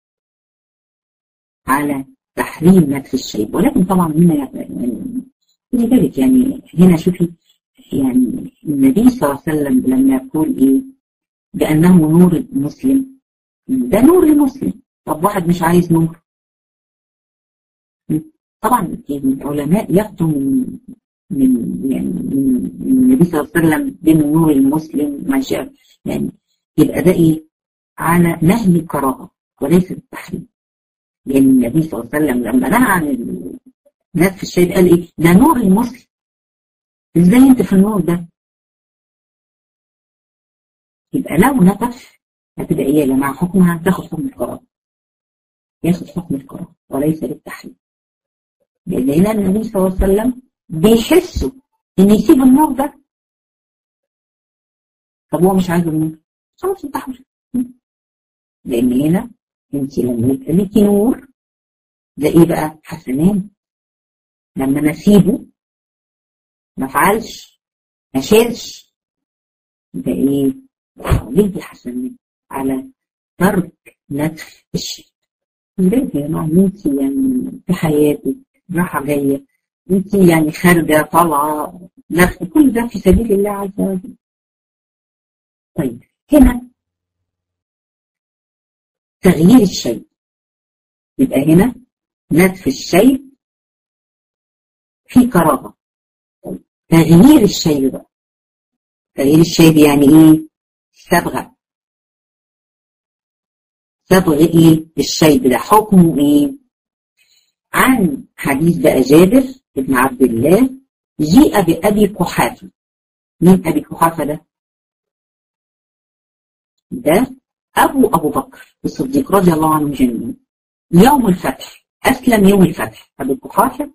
على تحريم نتف الشيب ولكن طبعا هنا يعني خدي بالك يعني هنا شوفي يعني النبي صلى الله عليه وسلم لما يقول ايه بانه نور المسلم ده نور المسلم طب واحد مش عايز نور طبعا العلماء ياخدوا من من يعني من النبي صلى الله عليه وسلم بين نور المسلم ما شاء يعني يبقى ده ايه على نهي الكراهه وليس التحريم لان النبي صلى الله عليه وسلم لما نهى عن الناس في الشيء قال ايه ده نور المسلم ازاي انت في النور ده يبقى لو نتف هتبقى ايه يا جماعه حكمها تاخد حكم الكراهه ياخد حكم الكراهه وليس للتحريم لان هنا النبي صلى الله عليه وسلم بيحسوا ان يسيب النور ده طب هو مش عايز النور خلاص انت حر لان هنا انت لما يبقى ليكي نور ده ايه بقى حسنات لما انا اسيبه ما افعلش ما شيلش ده ايه ليكي حسنات على ترك نتف الشيء ليه يا جماعه انت يعني في حياتك راحه جايه انت يعني خارجه طالعه لف كل ده في سبيل الله عز وجل طيب هنا تغيير الشيء يبقى هنا نتف الشيء في كراهه طيب. تغيير الشيء بقى تغيير الشيء يعني ايه صبغه صبغ ايه الشيء ده حكمه ايه عن حديث بقى جابر بن عبد الله جيء بأبي قحافة مين أبي قحافة ده؟ ده أبو أبو بكر الصديق رضي الله عنه جميعا يوم الفتح أسلم يوم الفتح أبي قحافة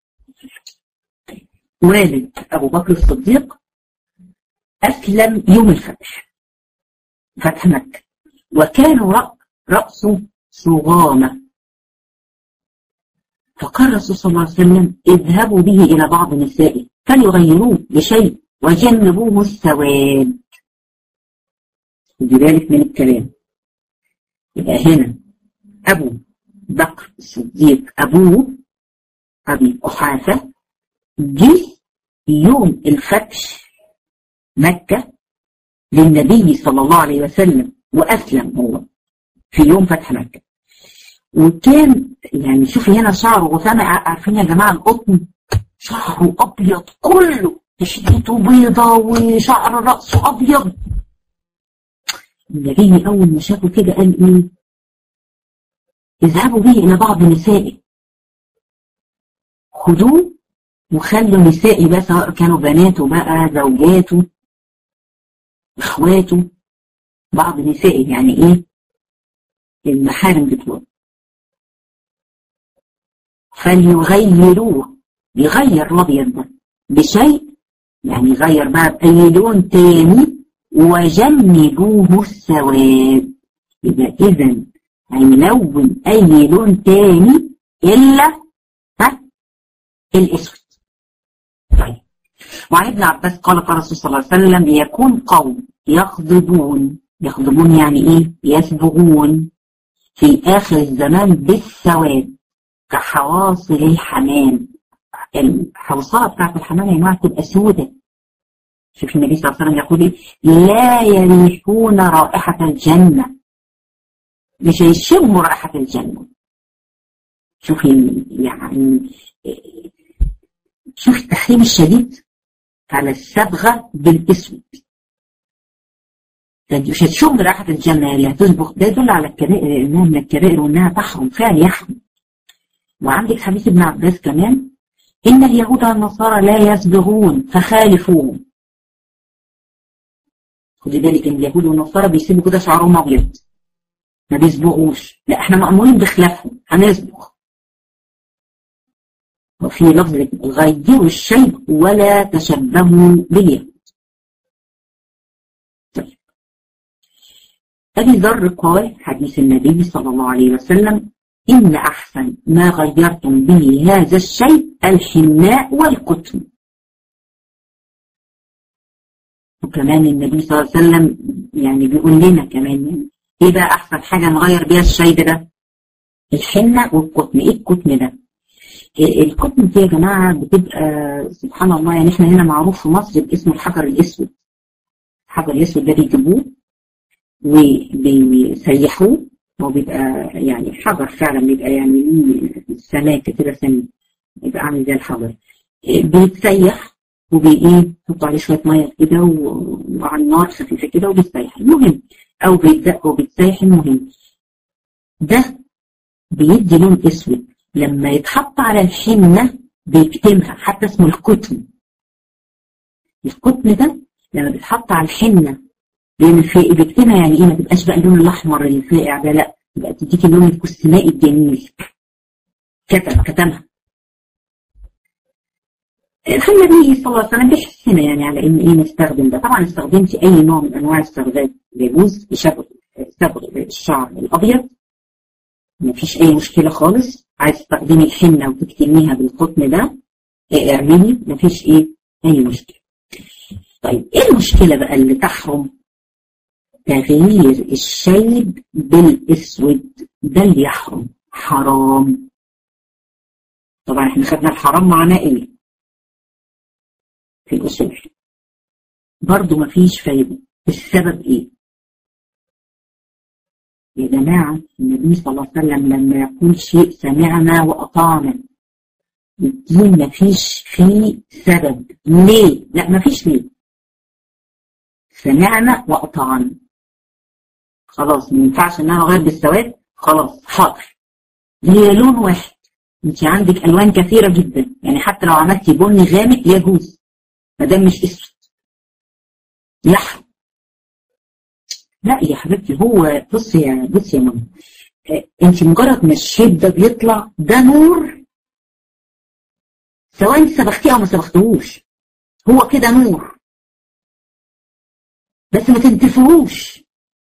والد أبو بكر الصديق أسلم يوم الفتح فتح مكة وكان رأسه صغامة فقال الرسول صلى الله عليه وسلم اذهبوا به إلى بعض نسائه فليغيروه بشيء وجنبوه السواد خدي بالك من الكلام يبقى هنا أبو بكر الصديق أبوه أبي قحافة جه يوم الفتح مكة للنبي صلى الله عليه وسلم وأسلم هو في يوم فتح مكة وكان يعني شوفي هنا شعره وسامع عارفين يا جماعه القطن شعره ابيض كله تشديته بيضة وشعر رأسه ابيض النبي اول ما شافه كده قال ايه اذهبوا به الى بعض نسائي خدوه وخلوا نسائي بقى سواء كانوا بناته بقى زوجاته اخواته بعض نسائي يعني ايه المحارم بتوعه فليغيروه يغير الابيض ده بشيء يعني يغير بقى باي لون تاني وجنبوه السواد يبقى اذا هيلون اي لون تاني الا ها الاسود طيب وعن ابن عباس قال قال الرسول صلى الله عليه وسلم يكون قوم يخضبون يخضبون يعني ايه يسبغون في اخر الزمان بالسواد كحواصل الحمام الحوصاء بتاعت الحمام يا جماعه تبقى سودة شوف النبي صلى الله عليه وسلم يقول ايه لا يريحون رائحة الجنة مش هيشموا رائحة الجنة شوف يعني شوف التحريم الشديد على الصبغة بالاسود مش هتشم رائحة الجنة اللي هتصبغ ده يدل على الكبائر انها من الكبائر وانها تحرم فعل يحرم وعندك حديث ابن عباس كمان إن اليهود والنصارى لا يصبغون فخالفوهم خدي بالك ان اليهود والنصارى بيسيبوا كده شعرهم ابيض ما بيصبغوش لا احنا مأمورين بخلافهم هنصبغ وفي لفظ غيروا الشيء ولا تشبهوا باليهود طيب أبي ذر قال حديث النبي صلى الله عليه وسلم إن أحسن ما غيرتم به هذا الشيء الحناء والقطن وكمان النبي صلى الله عليه وسلم يعني بيقول لنا كمان يعني ايه بقى احسن حاجه نغير بيها الشاي ده الحنه والقطن ايه القطن ده القطن دي يا جماعه بتبقى سبحان الله يعني احنا هنا معروف في مصر باسم الحجر الاسود الحجر الاسود ده بيجيبوه وبيسيحوه هو بيبقى يعني حجر فعلا بيبقى يعني ليه سماكه كده سميك بيبقى عامل زي الحجر بيتسيح وبايه تحط عليه شويه ميه كده وعلى النار خفيفه كده وبيتسيح المهم او بيتدق وبيتسيح المهم ده بيدي لون اسود لما يتحط على الحنه بيكتمها حتى اسمه الكتم الكتم ده لما بيتحط على الحنه بيكتمها يعني ايه ما تبقاش بقى اللون الاحمر الفاقع ده لا يبقى تديكي اللون الكستمائي الجميل كتم كتمها فالنبي صلى الله عليه وسلم بيحسنا يعني على ان ايه نستخدم ده طبعا استخدمتي اي نوع من انواع الصبغات يجوز صبغ الشعر الابيض ما فيش اي مشكله خالص عايز تستخدمي الحنه وتكتميها بالقطن ده إيه اعملي ما فيش ايه اي مشكله طيب ايه المشكله بقى اللي تحرم تغيير الشيب بالاسود ده اللي يحرم حرام طبعا احنا خدنا الحرام معناه ايه في الأصول برضه مفيش فايدة السبب إيه؟ يا جماعة النبي صلى الله عليه وسلم لما يقول شيء سمعنا وأطعنا الدين مفيش فيه سبب ليه؟ لا مفيش ليه سمعنا وأطعنا خلاص ما ينفعش ان انا اغير بالسواد خلاص حاضر هي لون واحد انت عندك الوان كثيره جدا يعني حتى لو عملتي بني غامق يجوز ما دام مش اسود لحم لا يا حبيبتي هو بصي يا بصي يا ماما انت مجرد ما الشيب ده بيطلع ده نور سواء انت صبغتيه او ما صبغتهوش هو كده نور بس ما تنتفوش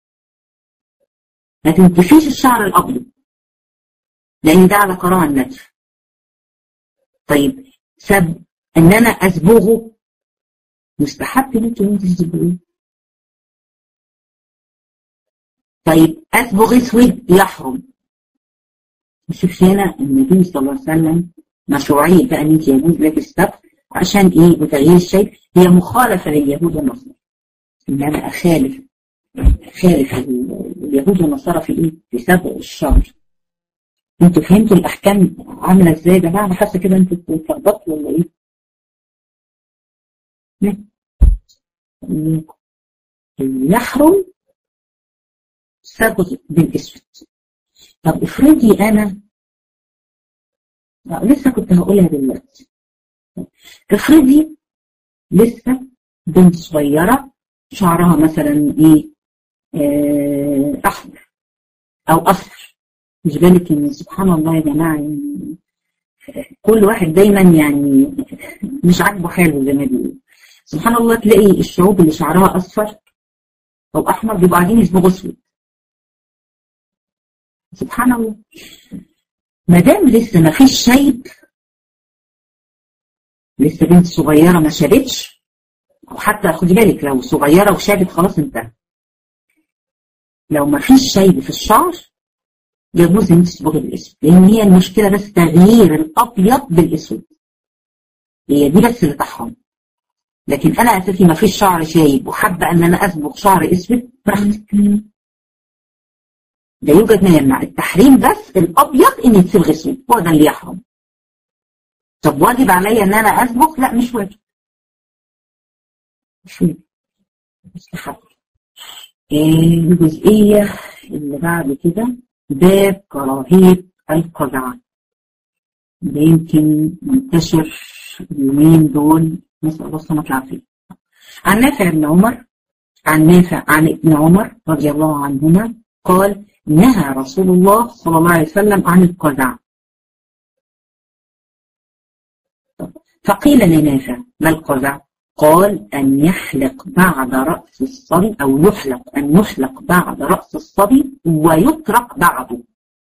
ما تنتفيش الشعر الابيض لان ده على قراءة النتف طيب سب ان انا اصبغه مستحب ان انتوا تصبغوه طيب اصبغ اسود يحرم نشوف هنا النبي صلى الله عليه وسلم مشروعية بقى ان انت يجوز لك السبغ عشان ايه وتغيير الشيء هي مخالفة لليهود والنصارى ان انا اخالف خالف اليهود والنصارى في ايه؟ في سبق الشر انتوا فهمتوا الاحكام عامله ازاي ده انا حاسه كده انتوا اتلخبطتوا ولا ايه؟ يحرم صبغ بالاسود طب افرضي انا لسه كنت هقولها دلوقتي افرضي لسه بنت صغيره شعرها مثلا ايه آه احمر او اصفر مش بالك ان سبحان الله يا جماعه يعني كل واحد دايما يعني مش عاجبه حاله زي ما بيقولوا سبحان الله تلاقي الشعوب اللي شعرها اصفر او احمر بيبقوا قاعدين يصبغوا اسود سبحان الله ما دام لسه ما فيش شيب لسه بنت صغيره ما شابتش او حتى خدي بالك لو صغيره وشابت خلاص انتهى لو ما فيش شيب في الشعر يجوز ان انت تصبغي بالاسود لان هي المشكله بس تغيير الابيض بالاسود هي دي بس اللي تحرم لكن انا اساسي ما فيش شعر شايب وحابه ان انا اصبغ شعر اسود براحتك لا يوجد ما يمنع التحريم بس الابيض ان يتصبغ اسود هو ده اللي يحرم طب واجب عليا ان انا اصبغ لا مش واجب مش واجب مستحب الجزئيه اللي بعد كده باب كراهيه القزع ده يمكن منتشر اليومين دول نسأل الله السلامة والعافية عن نافع بن عمر عن نافع عن ابن عمر رضي الله عنهما قال نهى رسول الله صلى الله عليه وسلم عن القزع فقيل لنافع ما القزع قال أن يحلق بعد رأس الصبي أو يحلق أن يحلق بعد رأس الصبي ويترك بعده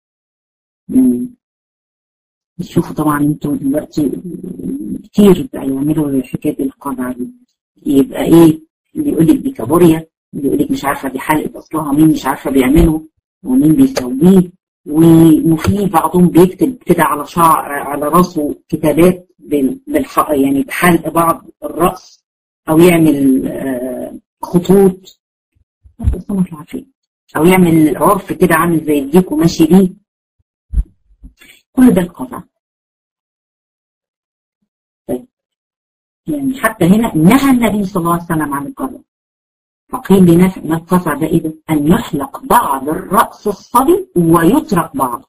شوفوا طبعا انتوا دلوقتي كتير بيعملوا حكايه القزع دي يبقى ايه اللي يقول لك دي كابوريا اللي يقول لك مش عارفه دي حلقه اصلها مين مش عارفه بيعمله ومين بيسويه وفي بعضهم بيكتب كده على شعر على راسه كتابات بالحق يعني بحلق بعض الراس او يعمل خطوط او يعمل عرف كده عامل زي الديك وماشي بيه كل ده القطع طيب يعني حتى هنا نهى النبي صلى الله عليه وسلم عن القطع فقيل لنافع ما القطع ده ايه ده؟ ان يحلق بعض الراس الصبي ويترك بعض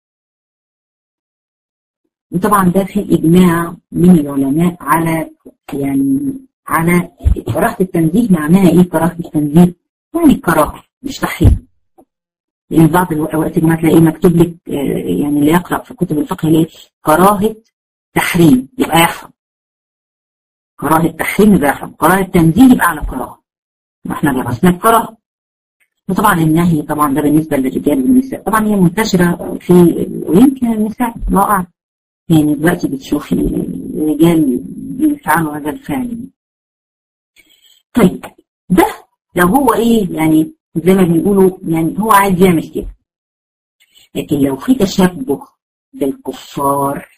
وطبعا ده في اجماع من العلماء على يعني على كراهه التنزيه معناها ايه كراهه التنزيه؟ يعني كراهه مش تحريم لان بعض الاوقات ما تلاقيه مكتوب لك يعني اللي يقرا في كتب الفقه ليه كراهه تحريم يبقى يحرم كراهه تحريم يبقى يحرم كراهه تنزيه يبقى على كراهه احنا درسنا الكراهه وطبعا النهي طبعا ده بالنسبه للرجال والنساء طبعا هي منتشره في ويمكن النساء الله اعلم يعني دلوقتي بتشوفي الرجال بيفعلوا هذا الفعل طيب ده لو هو ايه يعني زي ما بيقولوا يعني هو عايز يعمل كده لكن لو في تشبه بالكفار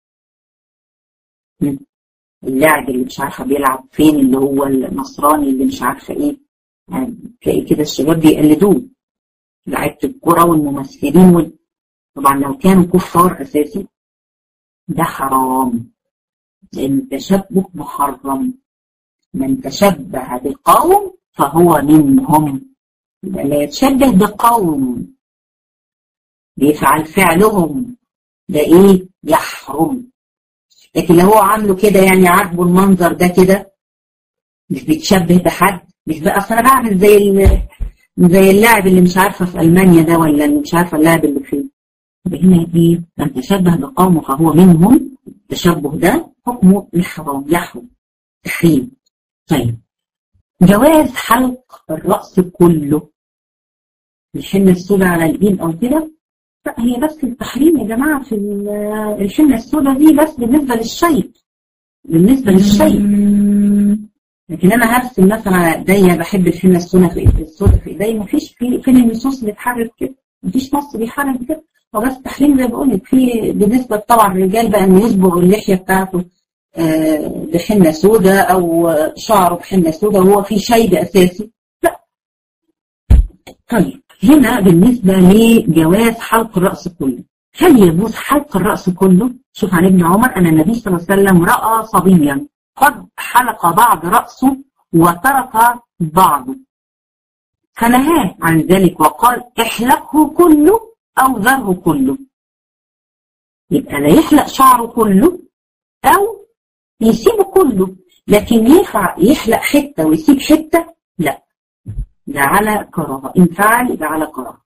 اللاعب اللي مش عارفه بيلعب فين اللي هو النصراني اللي مش عارفه ايه يعني تلاقي كده الشباب بيقلدوه لعيبه الكره والممثلين وال... طبعا لو كانوا كفار اساسي ده حرام لان التشبه محرم من تشبه بقوم فهو منهم لا يتشبه بقوم بيفعل فعلهم ده ايه يحرم لكن لو هو عامله كده يعني عاجبه المنظر ده كده مش بيتشبه بحد مش بقى اصل انا بعمل زي زي اللاعب اللي مش عارفه في المانيا ده ولا اللي مش عارفه اللاعب اللي فين هنا ايه من تشبه بقومه فهو منهم التشبه ده حكمه الحرام يحرم تحريم طيب جواز حلق الرأس كله الحنة السوداء على الإيد أو كده لا هي بس التحريم يا جماعة في الحنة السوداء دي بس بالنسبة للشيء بالنسبة للشيء لكن أنا هرسم مثلا على إيديا بحب الحنة السوداء في السوداء في إيديا مفيش في فين النصوص اللي تحرك كده مفيش نص بيحرك كده هو بس التحريم زي ما بقول لك في بالنسبة طبعا الرجال بقى إنه يصبغ اللحية بتاعته بحنة سوداء أو شعره بحنة سوداء وهو في شيب أساسي لا طيب هنا بالنسبة لجواز حلق الرأس كله هل يجوز حلق الرأس كله؟ شوف عن ابن عمر أن النبي صلى الله عليه وسلم رأى صبيا قد حلق بعض رأسه وترك بعضه فنهاه عن ذلك وقال احلقه كله أو ذره كله يبقى لا يحلق شعره كله أو يسيبه كله لكن ينفع يحلق حتة ويسيب حتة لا ده على كراهة إن فعل يبقى على كراهة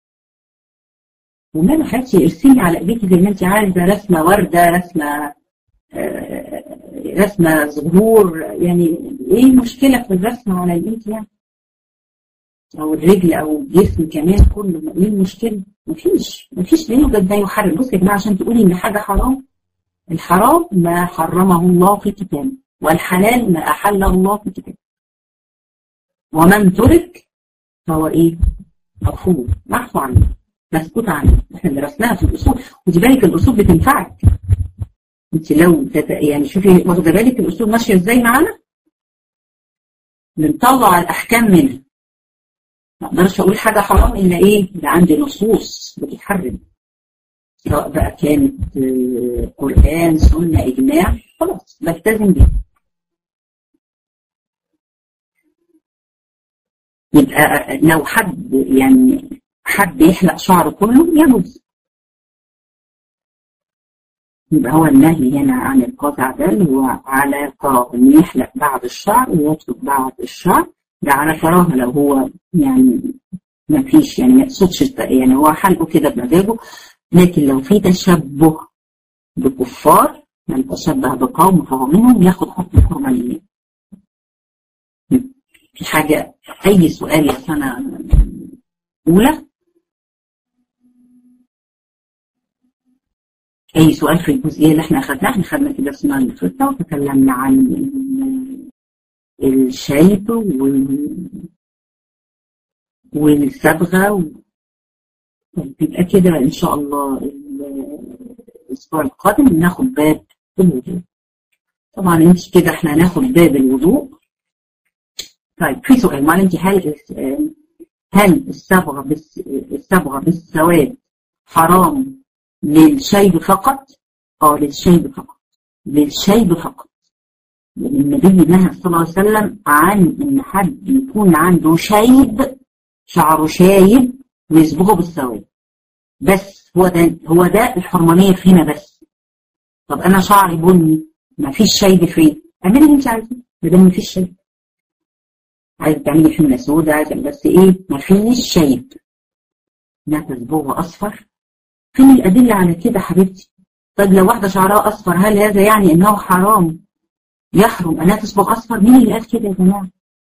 وما ما حدش ارسمي على ايديكي زي ما انت عايزه رسمه ورده رسمه آه رسمه زهور يعني ايه المشكله في الرسمه على الايد يعني او الرجل او الجسم كمان كله ايه المشكله مفيش مفيش لا يوجد ما يحرم بصي يا جماعه عشان تقولي ان حاجه حرام الحرام ما حرمه الله في كتابه والحلال ما أحله الله في كتابه ومن ترك فهو إيه؟ مغفور معفو عنه مسكوت عنها احنا درسناها في الاصول ودي بالك الاصول بتنفعك انت لو تت... يعني شوفي واخده بالك الاصول ماشيه ازاي معانا بنطلع الاحكام منها ما اقدرش اقول حاجه حرام الا ايه ده عندي نصوص بتتحرم سواء بقى كانت قران سنه اجماع خلاص بلتزم بيها يبقى لو حد يعني حد يحلق شعره كله يجوز يبقى هو النهي هنا عن القطع ده اللي هو على كراهه انه يحلق بعض الشعر ويترك بعض الشعر ده على كراهه لو هو يعني ما فيش يعني ما يقصدش يعني هو حلقه كده بمزاجه لكن لو في تشبه بكفار من تشبه بقوم فهو منهم ياخد حكم الحرمانية في حاجة أي سؤال يا سنة أولى أي سؤال في الجزئية اللي احنا أخذناها احنا أخذنا كده اسمها الفطة وتكلمنا عن الشيب والصبغة و... يبقى كده إن شاء الله الأسبوع القادم ناخد باب الوضوء طبعا انت كده احنا هناخد باب الوضوء طيب في سؤال ما انت هل هل الصبغه بس الصبغه بالسواد حرام للشيب فقط؟ اه للشيب فقط للشيب فقط النبي نهى صلى الله عليه وسلم عن ان حد يكون عنده شيب شعره شايب ويصبغه بالسواد بس هو ده هو ده الحرمانيه فينا بس طب انا شعري بني ما فيش شيب فيه اعملي اللي انت عايزاه ما دام ما فيش شيب عايز تعملي حنه سوداء عايز بس ايه ما فيش شيب لا تصبغه اصفر فين الادله على كده حبيبتي طيب لو واحده شعرها اصفر هل هذا يعني انه حرام يحرم انها تصبغ اصفر مين اللي قال كده يا جماعه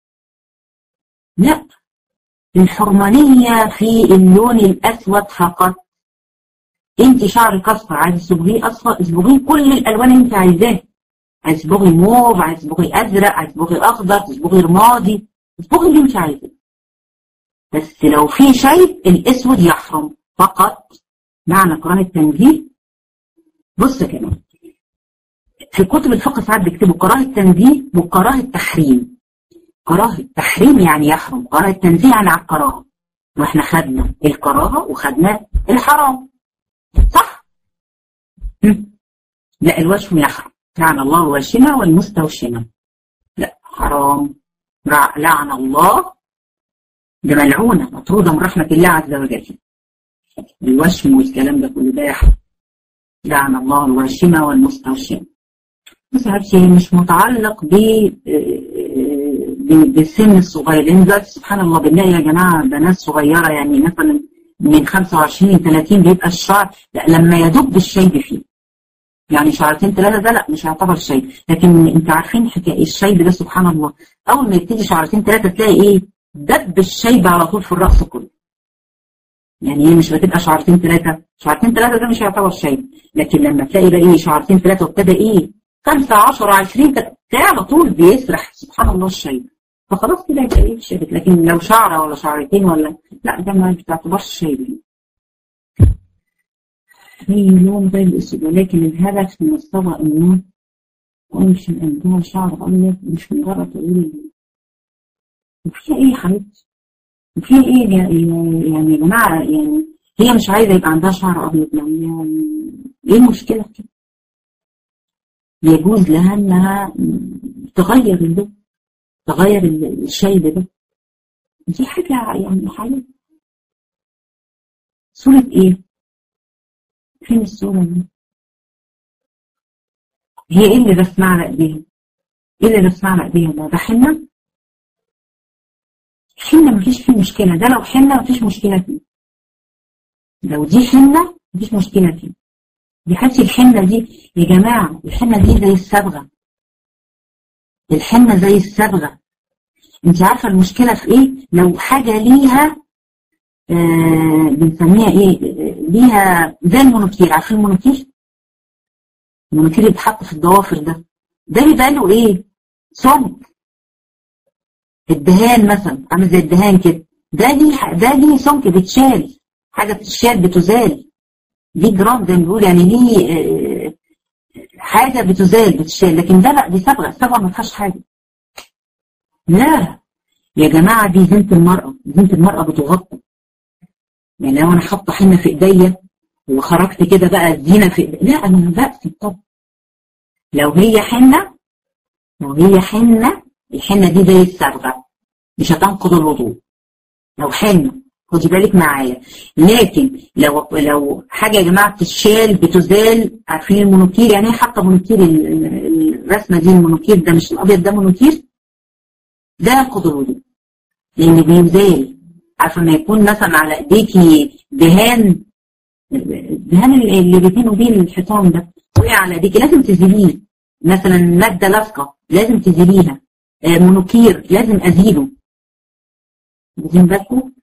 لا الحرمانيه في اللون الاسود فقط انت شعرك اصفر عايز تصبغيه اصفر اصبغيه كل الالوان اللي انت عايزاها عايز تصبغي موف عايز تصبغي ازرق عايز تصبغي اخضر تصبغي رمادي تصبغي اللي انت عايزاه بس لو في شيء الاسود يحرم فقط معنى كراهه التنزيه بص كمان في كتب الفقه ساعات بيكتبوا كراهه تنزيه وكراهه تحريم كراهه تحريم يعني يحرم كراهه تنزيه يعني على الكراهه واحنا خدنا الكراهه وخدنا الحرام صح؟ لا الوشم يحرم لعن الله الواشمة والمستوشمة لا حرام لعن الله ده ملعونة مطرودة من رحمة الله عز وجل الوشم والكلام ده كله ده يحرم لعن الله الواشمة والمستوشمة بس عارفة مش متعلق ب بالسن الصغير لان دلوقتي سبحان الله بنلاقي يا جماعه بنات صغيره يعني مثلا من 25 30 بيبقى الشعر لا لما يدب الشيب فيه يعني شعرتين ثلاثه ده لا مش هيعتبر شيب لكن انت عارفين حكايه الشيب ده سبحان الله اول ما يبتدي شعرتين ثلاثه تلاقي ايه دب الشيب على طول في الراس كله يعني هي مش بتبقى شعرتين ثلاثه شعرتين ثلاثه ده مش هيعتبر شيب لكن لما تلاقي بقى ايه شعرتين ثلاثه وابتدى ايه 5 10 20 تلاقي على طول بيسرح سبحان الله الشيب فخلاص كده يبقى ايه شابت لكن لو شعره ولا شعرتين ولا لا ده ما بتعتبرش شيب هي لون غير الاسود ولكن الهدف من الصبغه انه مش عندها شعر ابيض مش مجرد تقول وفيها ايه يا حبيبتي؟ وفيها ايه يعني يعني يا جماعه يعني هي مش عايزه يبقى عندها شعر ابيض يعني ايه المشكله في كده؟ يجوز لها انها تغير اللون تغير الشيب ده دي حاجة يعني حاجة صورة ايه فين الصورة دي هي ايه اللي رسمها على ايديها ايه اللي رسمها على ايديها ده ده حنة حنة مفيش فيه مشكلة ده لو حنة مفيش مشكلة فيه لو دي حنة مفيش مشكلة فيه دي حتى الحنة دي يا جماعة الحنة دي زي الصبغة الحنة زي الصبغة انت عارفة المشكلة في ايه لو حاجة ليها آه بنسميها ايه ليها زي المونوكير عارفين المونوكير المونوكير اللي بيتحط في الضوافر ده ده بيبقى له ايه سمك الدهان مثلا عامل زي الدهان كده ده ليه ده ليه سمك بيتشال حاجة بتشال بتزال ليه جرام زي ما بيقول يعني ليه حاجة بتزال بتشال لكن ده لا دي صبغة الصبغة ما فيهاش حاجة لا يا جماعة دي زينة المرأة زينة المرأة بتغطى يعني لو أنا حاطة حنة في إيديا وخرجت كده بقى الزينة في إيديا لا أنا بأسي طب لو هي حنة لو هي حنة الحنة دي زي الصبغة مش هتنقض الوضوء لو حنة خدي بالك معايا لكن لو لو حاجه يا جماعه بتتشال بتزال عارفين المونوكير يعني ايه حاطه مونوكير الرسمه دي المونوكير ده مش الابيض ده مونوكير ده ينقض الوضوء لان بيزال عارفه ما يكون مثلا على ايديكي دهان الدهان اللي بيدهنوا بيه الحيطان ده وقع على ايديكي لازم تزيليه مثلا ماده لاصقه لازم تزيليها مونوكير لازم ازيله واخدين بالكم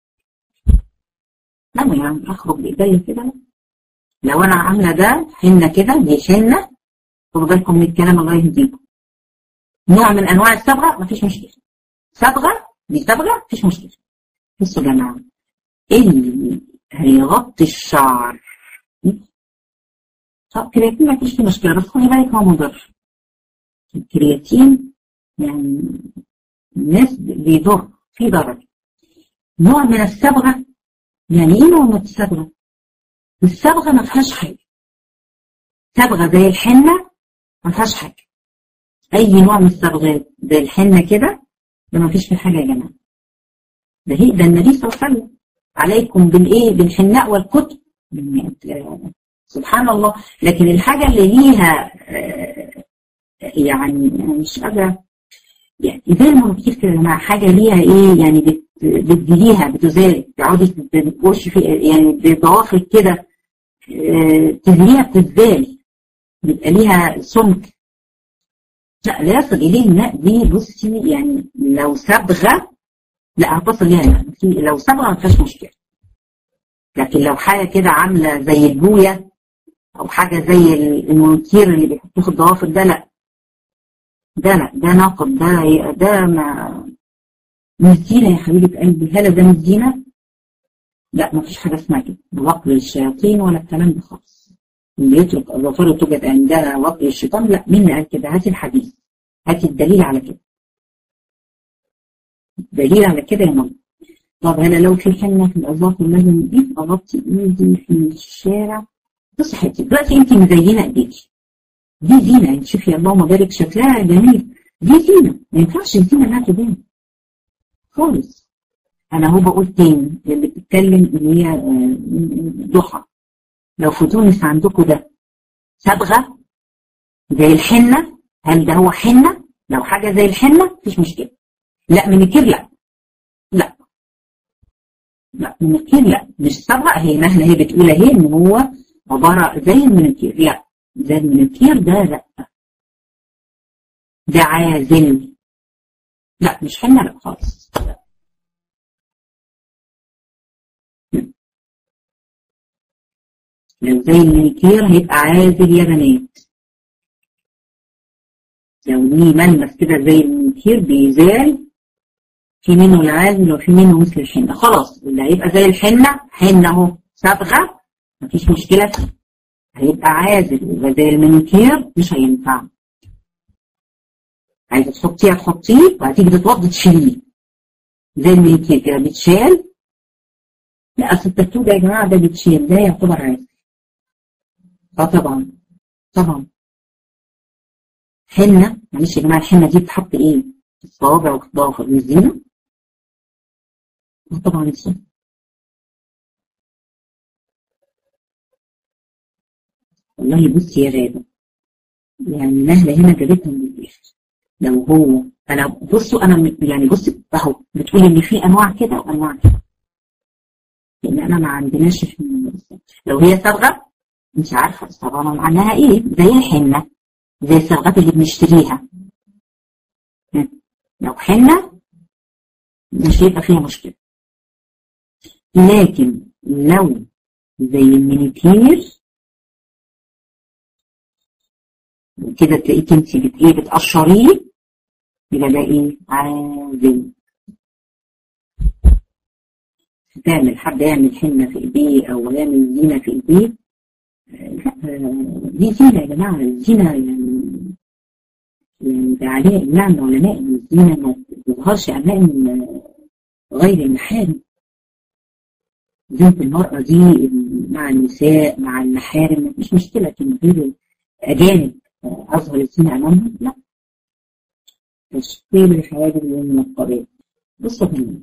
لا يعني اخرج بايديا كده لو انا عامله ده حنه كده دي حنه خدوا بالكم من الكلام الله يهديكم نوع من انواع الصبغه مفيش مشكله صبغه دي صبغه مفيش مشكله بصوا يا جماعه اللي هيغطي الشعر طب كرياتين مفيش فيه مشكله بس خدي بالك هو مضر الكرياتين يعني الناس بيضر في ضرر نوع من الصبغه يعني ايه نوع من الصبغه؟ الصبغه ما فيهاش حاجه صبغه زي الحنه ما فيهاش حاجه اي نوع من الصبغات زي الحنه كده ده ما فيش فيه حاجه يا جماعه ده هي ده النبي صلى الله عليه وسلم عليكم بالايه بالحناء والكتب سبحان الله لكن الحاجه اللي ليها يعني مش قادره يعني زي المنكير كده يا جماعه حاجه ليها ايه يعني بت بتديليها بتزال تقعدي تخش في يعني بضوافر كده تزليها بتزال بيبقى ليها سمك لا لا يصل اليه الماء دي بصي يعني لو صبغه لا هتصل ليها الماء لو صبغه ما فيهاش مشكله لكن لو حاجه كده عامله زي البويه او حاجه زي المنكير اللي بيحطوه في الضوافر ده لا ده لا ده ناقض ده ده ما مش زينة يا حبيبة قلبي هل ده مش زينة؟ لا مفيش حاجة اسمها كده وقل للشياطين ولا الكلام ده خالص اللي يترك الظفر توجد عندها وقل الشيطان لا مين قال كده هاتي الحديث هاتي الدليل على كده دليل على كده يا ماما طب انا لو في حنة في الاظافر لازم ايه اغطي ايدي في الشارع بصي حبيبتي دلوقتي انت مزينه ايديكي دي زينه انت شوفي اللهم بارك شكلها جميل دي زينه ما ينفعش الزينه انها تبان خالص انا هو بقول تاني اللي بتتكلم اللي هي ضحى لو في تونس عندكم ده صبغه زي الحنه هل ده هو حنه لو حاجه زي الحنه مفيش مشكله لا منكير لا لا لا منكير لا مش صبغه هي مهلا هي بتقول اهي ان هو عباره زي المنكير لا زي المنكير ده لا ده عازل لا مش حنه لا خالص لو زي المنكير هيبقى عازل يا بنات لو ليه ملمس كده زي المنكير بيزال في منه العازل وفي منه مثل الحنة خلاص اللي هيبقى زي الحنة حنة اهو صبغة مفيش مشكلة فيه هيبقى عازل يبقى زي المنكير مش هينفع عايزة تحطيه هتحطيه وهتيجي تتوضي تشيليه زي المنكير كده بيتشال لا اصل التاتو ده يا جماعة ده بيتشيل ده يعتبر عازل اه طبعا طبعا حنة معلش يا جماعة الحنة دي بتحط ايه؟ في الصوابع والضوافر والزينة اه طبعا الصوت والله بصي يا غادة يعني نهلة هنا جابتها من الآخر لو هو أنا بصوا أنا يعني بصي أهو بتقولي إن في أنواع كده وأنواع كده لأن أنا ما عندناش في لو هي صبغة مش عارفة الصبغة معناها إيه زي الحنة زي الصبغات اللي بنشتريها لو حنة مش هيبقى فيها مشكلة لكن لو زي المينيكير كده تلاقيك انت بت ايه بتقشريه يبقى ده ايه عازل تعمل حد يعمل حنة في ايديه او يعمل زينة في ايديه لا دي زينة يا جماعة الزينة يعني يعني ده عليه إجماع العلماء إن الزينة ما تظهرش أمام غير المحارم زينة المرأة دي مع النساء مع المحارم مفيش مشكلة لكن غير أجانب أظهر الزينة أمامهم لا تشقير الحواجب والمنقبات بصوا هنا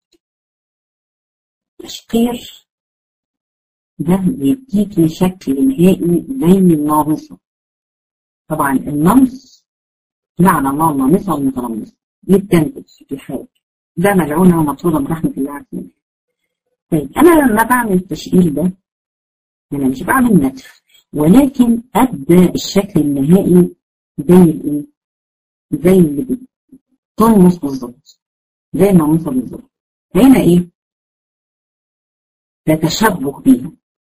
تشقير ده بيديكي شكل نهائي زي النامصة طبعا النمص لعن الله النامصة والمتنمصة بتنتج في الحاجة ده ملعونة ومطرودة من رحمة الله عز وجل طيب أنا لما بعمل التشقير ده أنا مش بعمل نتف ولكن أبدأ الشكل النهائي زي الإيه؟ زي اللي بتنمص بالظبط زي النامصة بالظبط هنا إيه؟ ده تشبه بيها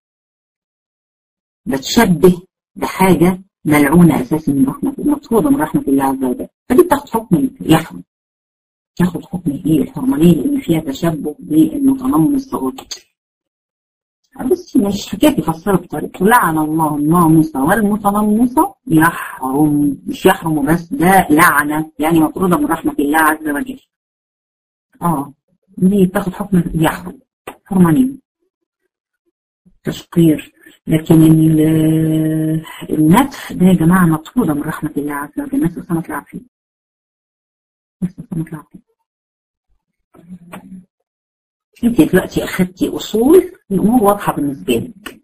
بتشبه بحاجة ملعونة أساسا من رحمة مطرودة من رحمة الله عز وجل فدي بتاخد حكم يحرم تاخد حكم ايه الحرمانية لأن فيها تشبه بالمتنمص بس مش حكاية تفسرها بطريقة لعن الله النامصة والمتنمصة يحرم مش يحرم بس ده لعنة يعني مطرودة من رحمة الله عز وجل اه دي بتاخد حكم يحرم حرمانية تشقير لكن النتف ده يا جماعة مطرودة من رحمة الله عز وجل الناس السمك العافية الناس السمك العافية انت دلوقتي اخدتي اصول الامور واضحة بالنسبة لك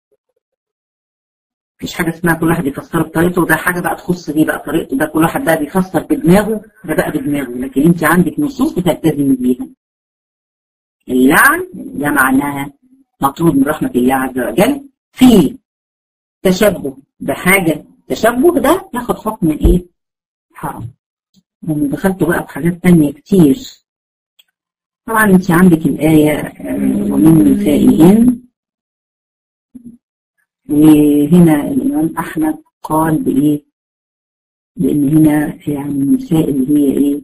مفيش حاجة اسمها كل واحد يفسر بطريقته وده حاجة بقى تخص دي بقى طريقته ده كل واحد بقى بيفسر بدماغه ده بقى بدماغه لكن انت عندك نصوص بتلتزمي بيها اللعن ده معناها مطرود من رحمة الله عز وجل في تشبه بحاجة تشبه ده ياخد حكم ايه حرام لما دخلت بقى في حاجات تانية كتير طبعا انت عندك الآية ومن نسائهم وهنا الإمام أحمد قال بإيه لأن هنا يعني النساء اللي هي إيه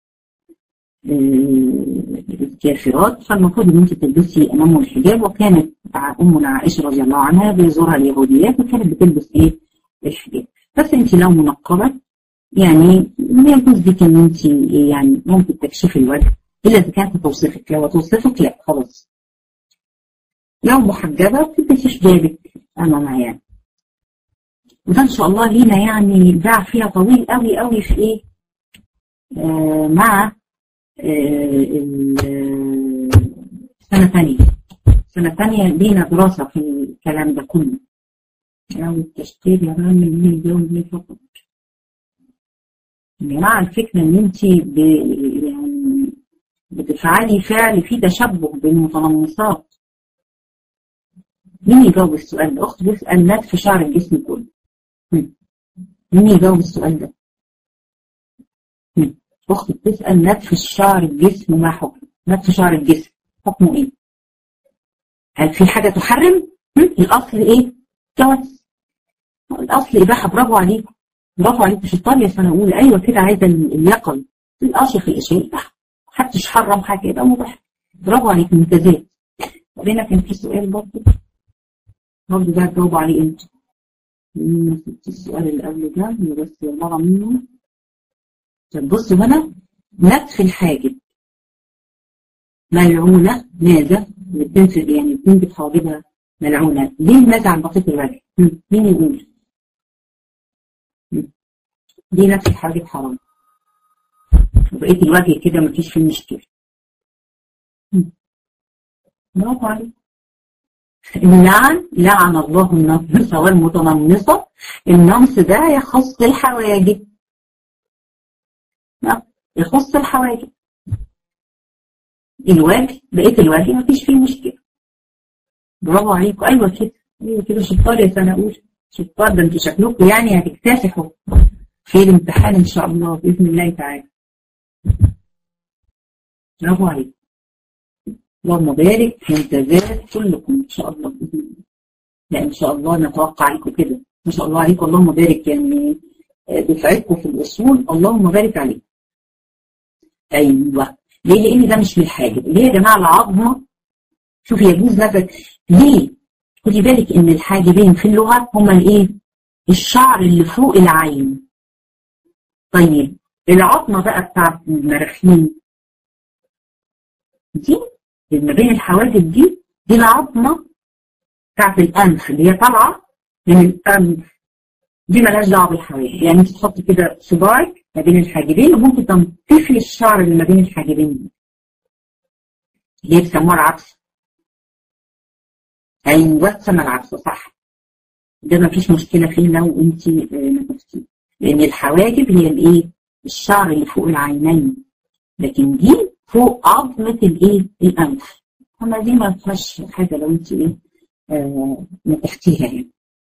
الكافرات فالمفروض ان انت تلبسي امامه الحجاب وكانت امنا عائشه رضي الله عنها بيزورها اليهوديات وكانت بتلبس ايه الحجاب بس انت لو منقبه يعني ما يجوز لك ان انت يعني ممكن تكشفي الوجه الا اذا كانت توصفك لو توصفك لا خلاص لو محجبه بتلبسي حجابك امام يعني وده ان شاء الله لينا يعني باع فيها طويل قوي قوي في ايه آه مع سنة ثانية سنة ثانية لينا دراسة في الكلام ده كله أو التشكيل يا رامي اللي يجاوب لي فقط يا جماعة الفكرة إن أنت ب... يعني بتفعلي فعل فيه تشبه بالمتنمصات مين يجاوب السؤال ده؟ أخت بتسأل نتف شعر الجسم كله مين يجاوب السؤال ده؟ أخت بتسأل نتف الشعر الجسم ما حكم نتف شعر الجسم حكمه إيه هل في حاجة تحرم الأصل إيه جواز الأصل إباحة برافو عليكم برافو عليكم شطار يا سنة أولى أيوة كده عايزة اليقظ الأصل في الأشياء إباحة محدش حرم حاجة يبقى مباح برافو عليكم ممتازات وهنا كان في سؤال برضه برضه ده تجاوبوا عليه انتوا السؤال اللي قبل ده بس يطلع منه طب بصوا هنا نتف الحاجب ملعونة ماذا؟ بتنفذ يعني بتنبت حواجبها ملعونة ليه ماذا عن بقية الوجه؟ مين يقول؟ دي نفس الحواجب حرام وبقية الوجه كده مفيش فيه مشكلة برافو عليك اللعن لعن الله النمصة والمتنمصة النمص ده يخص الحواجب يخص الحواجب الوجه بقية الوجه مفيش فيه مشكلة برافو عليكم أيوة كده أيوة كده شطار يا سنة أولى شطار ده انتوا شكلكم يعني هتكتسحوا في الامتحان إن شاء الله بإذن الله تعالى برافو عليكم اللهم بارك ممتازات كلكم إن شاء الله بإذن الله لا إن شاء الله نتوقع عليكم كده ما شاء الله عليكم اللهم بارك يعني دفعتكم في الأصول اللهم بارك عليكم أيوة ليه؟ لأن ده مش من الحاجب اللي هي يا جماعة العظمة شوفي يجوز نزل ليه؟ خدي بالك ان الحاجبين في اللغه هما الايه؟ الشعر اللي فوق العين طيب العظمه بقى بتاعت المراخين دي اللي ما بين الحواجب دي دي العظمه بتاعت الانف اللي هي طالعه من الانف دي مالهاش دعوه بالحواجب يعني انت تحطي كده صباعك ما بين الحاجبين وممكن تنطفي الشعر اللي ما بين الحاجبين دي اللي هي بيسموها العدسه ايوه سما العدسه صح ده ما فيش مشكله فيه لو انت نطفتيه لان الحواجب هي الايه الشعر اللي فوق العينين لكن دي فوق عظمه الايه الانف اما دي ما فيهاش حاجه لو انت ايه آه نطفتيها يعني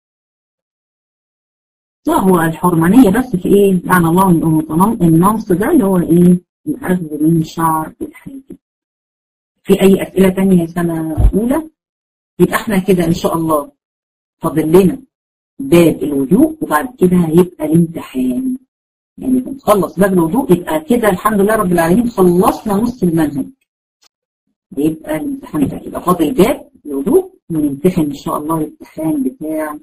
هو الحرمانية بس في ايه يعني الله من النمص ده اللي هو ايه الأخذ من شعر الحاجب في أي أسئلة تانية سنة أولى يبقى احنا كده إن شاء الله فاضل لنا باب الوضوء وبعد كده هيبقى الامتحان يعني نخلص باب الوضوء يبقى كده الحمد لله رب العالمين خلصنا نص المنهج يبقى الامتحان ده يبقى فاضل باب الوضوء ونمتحن إن شاء الله الامتحان بتاع